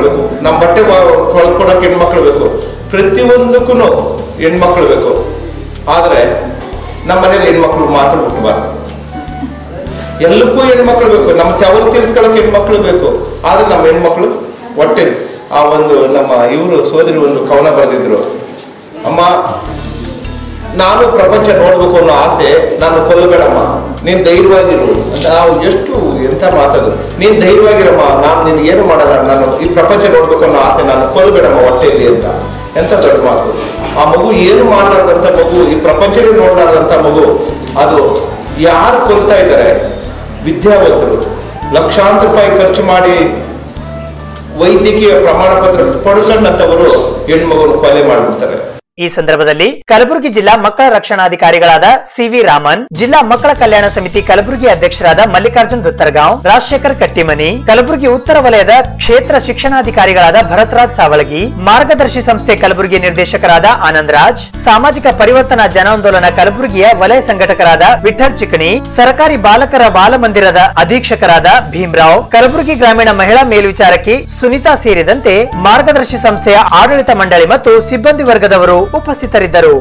ನಮ್ಮ ಬಟ್ಟೆ ತೊಳ್ಕೊಡಕ್ಕೆ ಹೆಣ್ಮಕ್ಳು ಬೇಕು ಪ್ರತಿಯೊಂದಕ್ಕೂ ಹೆಣ್ಮಕ್ಳು ಬೇಕು ಆದರೆ ನಮ್ಮ ಮನೇಲಿ ಹೆಣ್ಮಕ್ಳು ಮಾತ್ರ ಹುಟ್ಟಬಾರ್ದು ಎಲ್ಲಕ್ಕೂ ಹೆಣ್ಮಕ್ಳು ಬೇಕು ನಮ್ಮ ತವರು ತೀರಿಸ್ಕೊಳಕ್ಕೆ ಹೆಣ್ಮಕ್ಳು ಬೇಕು ಆದ್ರೆ ನಮ್ಮ ಹೆಣ್ಮಕ್ಳು ಹೊಟ್ಟೆ ಆ ಒಂದು ನಮ್ಮ ಇವರು ಸೋದರಿ ಒಂದು ಕವನ ಬರೆದಿದ್ರು ಅಮ್ಮ ನಾನು ಪ್ರಪಂಚ ನೋಡ್ಬೇಕು ಅನ್ನೋ ಆಸೆ ನಾನು ಕೊಲ್ಲಬೇಡಮ್ಮ ನೀನ್ ಧೈರ್ಯವಾಗಿರು ಅಂತ ನಾವು ಎಷ್ಟು ಎಂತ ಮಾತದು ನೀನ್ ಧೈರ್ಯವಾಗಿರಮ್ಮ ನಾನು ನಿನ್ ಏನು ಮಾಡಲ್ಲ ನಾನು ಈ ಪ್ರಪಂಚ ನೋಡ್ಬೇಕು ಅನ್ನೋ ಆಸೆ ನಾನು ಕೊಲ್ಲಬೇಡಮ್ಮ ಹೊಟ್ಟೆಯಲ್ಲಿ ಅಂತ ಎಂತ ದೊಡ್ಡ ಮಾತು ಆ ಮಗು ಏನು ಮಾಡ್ಲಾರ್ದಂತ ಮಗು ಈ ಪ್ರಪಂಚನೇ ನೋಡ್ಲಾರ್ದಂತ ಮಗು ಅದು ಯಾರು ಕೊಲ್ತಾ ಇದ್ದಾರೆ ವಿದ್ಯಾವಂತರು ಲಕ್ಷಾಂತರ ರೂಪಾಯಿ ಖರ್ಚು ಮಾಡಿ ವೈದ್ಯಕೀಯ ಪ್ರಮಾಣ ಪತ್ರ ಪಡ್ಕೊಂಡಂತವರು ಹೆಣ್ಮಗುನ ಕೊಲೆ ಮಾಡ್ಬಿಡ್ತಾರೆ ಈ ಸಂದರ್ಭದಲ್ಲಿ ಕಲಬುರಗಿ ಜಿಲ್ಲಾ ಮಕ್ಕಳ ರಕ್ಷಣಾಧಿಕಾರಿಗಳಾದ ಸಿವಿ ರಾಮನ್ ಜಿಲ್ಲಾ ಮಕ್ಕಳ ಕಲ್ಯಾಣ ಸಮಿತಿ ಕಲಬುರಗಿ ಅಧ್ಯಕ್ಷರಾದ ಮಲ್ಲಿಕಾರ್ಜುನ್ ದುತ್ತರ್ಗಾಂವ್ ರಾಜಶೇಖರ್ ಕಟ್ಟಿಮನಿ ಕಲಬುರಗಿ ಉತ್ತರ ವಲಯದ ಕ್ಷೇತ್ರ ಶಿಕ್ಷಣಾಧಿಕಾರಿಗಳಾದ ಭರತ್ರಾಜ್ ಸಾವಳಗಿ ಮಾರ್ಗದರ್ಶಿ ಸಂಸ್ಥೆ ಕಲಬುರಗಿ ನಿರ್ದೇಶಕರಾದ ಆನಂದ್ ರಾಜ್ ಸಾಮಾಜಿಕ ಪರಿವರ್ತನಾ ಜನಾಂದೋಲನ ಕಲಬುರಗಿಯ ವಲಯ ಸಂಘಟಕರಾದ ವಿಠಲ್ ಚಿಕಣಿ ಸರ್ಕಾರಿ ಬಾಲಕರ ಬಾಲಮಂದಿರದ ಅಧೀಕ್ಷಕರಾದ ಭೀಮ್ರಾವ್ ಕಲಬುರಗಿ ಗ್ರಾಮೀಣ ಮಹಿಳಾ ಮೇಲ್ವಿಚಾರಕಿ ಸುನೀತಾ ಸೇರಿದಂತೆ ಮಾರ್ಗದರ್ಶಿ ಸಂಸ್ಥೆಯ ಆಡಳಿತ ಮಂಡಳಿ ಮತ್ತು ಸಿಬ್ಬಂದಿ ವರ್ಗದವರು ಉಪಸ್ಥಿತರಿದ್ದರು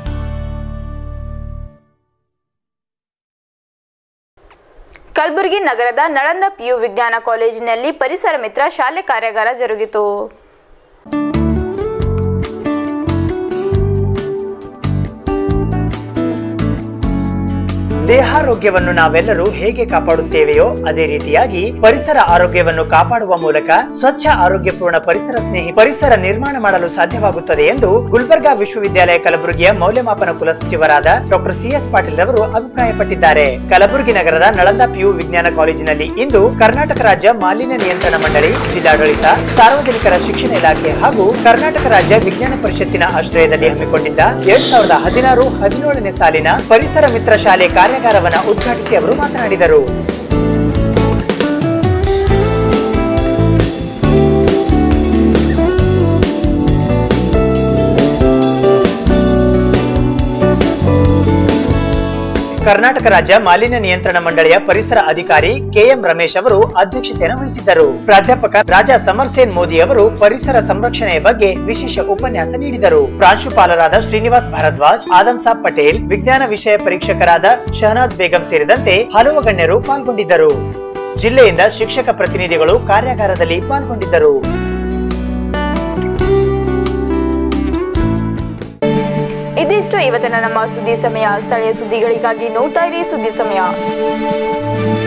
ಕಲಬುರಗಿ ನಗರದ ನಳಂದ ಪಿಯು ವಿಜ್ಞಾನ ಕಾಲೇಜಿನಲ್ಲಿ ಪರಿಸರ ಮಿತ್ರ ಶಾಲೆ ಕಾರ್ಯಾಗಾರ ಜರುಗಿತು ದೇಹಾರೋಗ್ಯವನ್ನು ನಾವೆಲ್ಲರೂ ಹೇಗೆ ಕಾಪಾಡುತ್ತೇವೆಯೋ ಅದೇ ರೀತಿಯಾಗಿ ಪರಿಸರ ಆರೋಗ್ಯವನ್ನು ಕಾಪಾಡುವ ಮೂಲಕ ಸ್ವಚ್ಛ ಆರೋಗ್ಯಪೂರ್ಣ ಪರಿಸರ ಸ್ನೇಹಿ ಪರಿಸರ ನಿರ್ಮಾಣ ಮಾಡಲು ಸಾಧ್ಯವಾಗುತ್ತದೆ ಎಂದು ಗುಲ್ಬರ್ಗಾ ವಿಶ್ವವಿದ್ಯಾಲಯ ಕಲಬುರಗಿಯ ಮೌಲ್ಯಮಾಪನ ಕುಲಸಚಿವರಾದ ಡಾಕ್ಟರ್ ಸಿಎಸ್ ಪಾಟೀಲ್ ರವರು ಅಭಿಪ್ರಾಯಪಟ್ಟಿದ್ದಾರೆ ಕಲಬುರಗಿ ನಗರದ ನಳಂದ ಪಿಯು ವಿಜ್ಞಾನ ಕಾಲೇಜಿನಲ್ಲಿ ಇಂದು ಕರ್ನಾಟಕ ರಾಜ್ಯ ಮಾಲಿನ್ಯ ನಿಯಂತ್ರಣ ಮಂಡಳಿ ಜಿಲ್ಲಾಡಳಿತ ಸಾರ್ವಜನಿಕರ ಶಿಕ್ಷಣ ಇಲಾಖೆ ಹಾಗೂ ಕರ್ನಾಟಕ ರಾಜ್ಯ ವಿಜ್ಞಾನ ಪರಿಷತ್ತಿನ ಆಶ್ರಯದಲ್ಲಿ ಹಮ್ಮಿಕೊಂಡಿದ್ದ ಎರಡ್ ಸಾವಿರದ ಹದಿನಾರು ಹದಿನೇಳನೇ ಸಾಲಿನ ಪರಿಸರ ಮಿತ್ರ ಶಾಲೆ ಕಾರ್ಯಾಗಾರವನ್ನು ಉದ್ಘಾಟಿಸಿ ಅವರು ಮಾತನಾಡಿದರು ಕರ್ನಾಟಕ ರಾಜ್ಯ ಮಾಲಿನ್ಯ ನಿಯಂತ್ರಣ ಮಂಡಳಿಯ ಪರಿಸರ ಅಧಿಕಾರಿ ಕೆಎಂ ರಮೇಶ್ ಅವರು ಅಧ್ಯಕ್ಷತೆಯನ್ನು ವಹಿಸಿದ್ದರು ಪ್ರಾಧ್ಯಾಪಕ ರಾಜಾ ಸಮರ್ಸೇನ್ ಮೋದಿ ಅವರು ಪರಿಸರ ಸಂರಕ್ಷಣೆಯ ಬಗ್ಗೆ ವಿಶೇಷ ಉಪನ್ಯಾಸ ನೀಡಿದರು ಪ್ರಾಂಶುಪಾಲರಾದ ಶ್ರೀನಿವಾಸ್ ಭಾರದ್ವಾಜ್ ಆದಂ ಸಾಬ್ ಪಟೇಲ್ ವಿಜ್ಞಾನ ವಿಷಯ ಪರೀಕ್ಷಕರಾದ ಶಹನಾಜ್ ಬೇಗಂ ಸೇರಿದಂತೆ ಹಲವು ಗಣ್ಯರು ಪಾಲ್ಗೊಂಡಿದ್ದರು ಜಿಲ್ಲೆಯಿಂದ ಶಿಕ್ಷಕ ಪ್ರತಿನಿಧಿಗಳು ಕಾರ್ಯಾಗಾರದಲ್ಲಿ ಪಾಲ್ಗೊಂಡಿದ್ದರು ಇದಿಷ್ಟು ಇವತ್ತಿನ ನಮ್ಮ ಸುದ್ದಿ ಸಮಯ ಸ್ಥಳೀಯ ಸುದ್ದಿಗಳಿಗಾಗಿ ನೋಡ್ತಾ ಇರಿ ಸುದ್ದಿ ಸಮಯ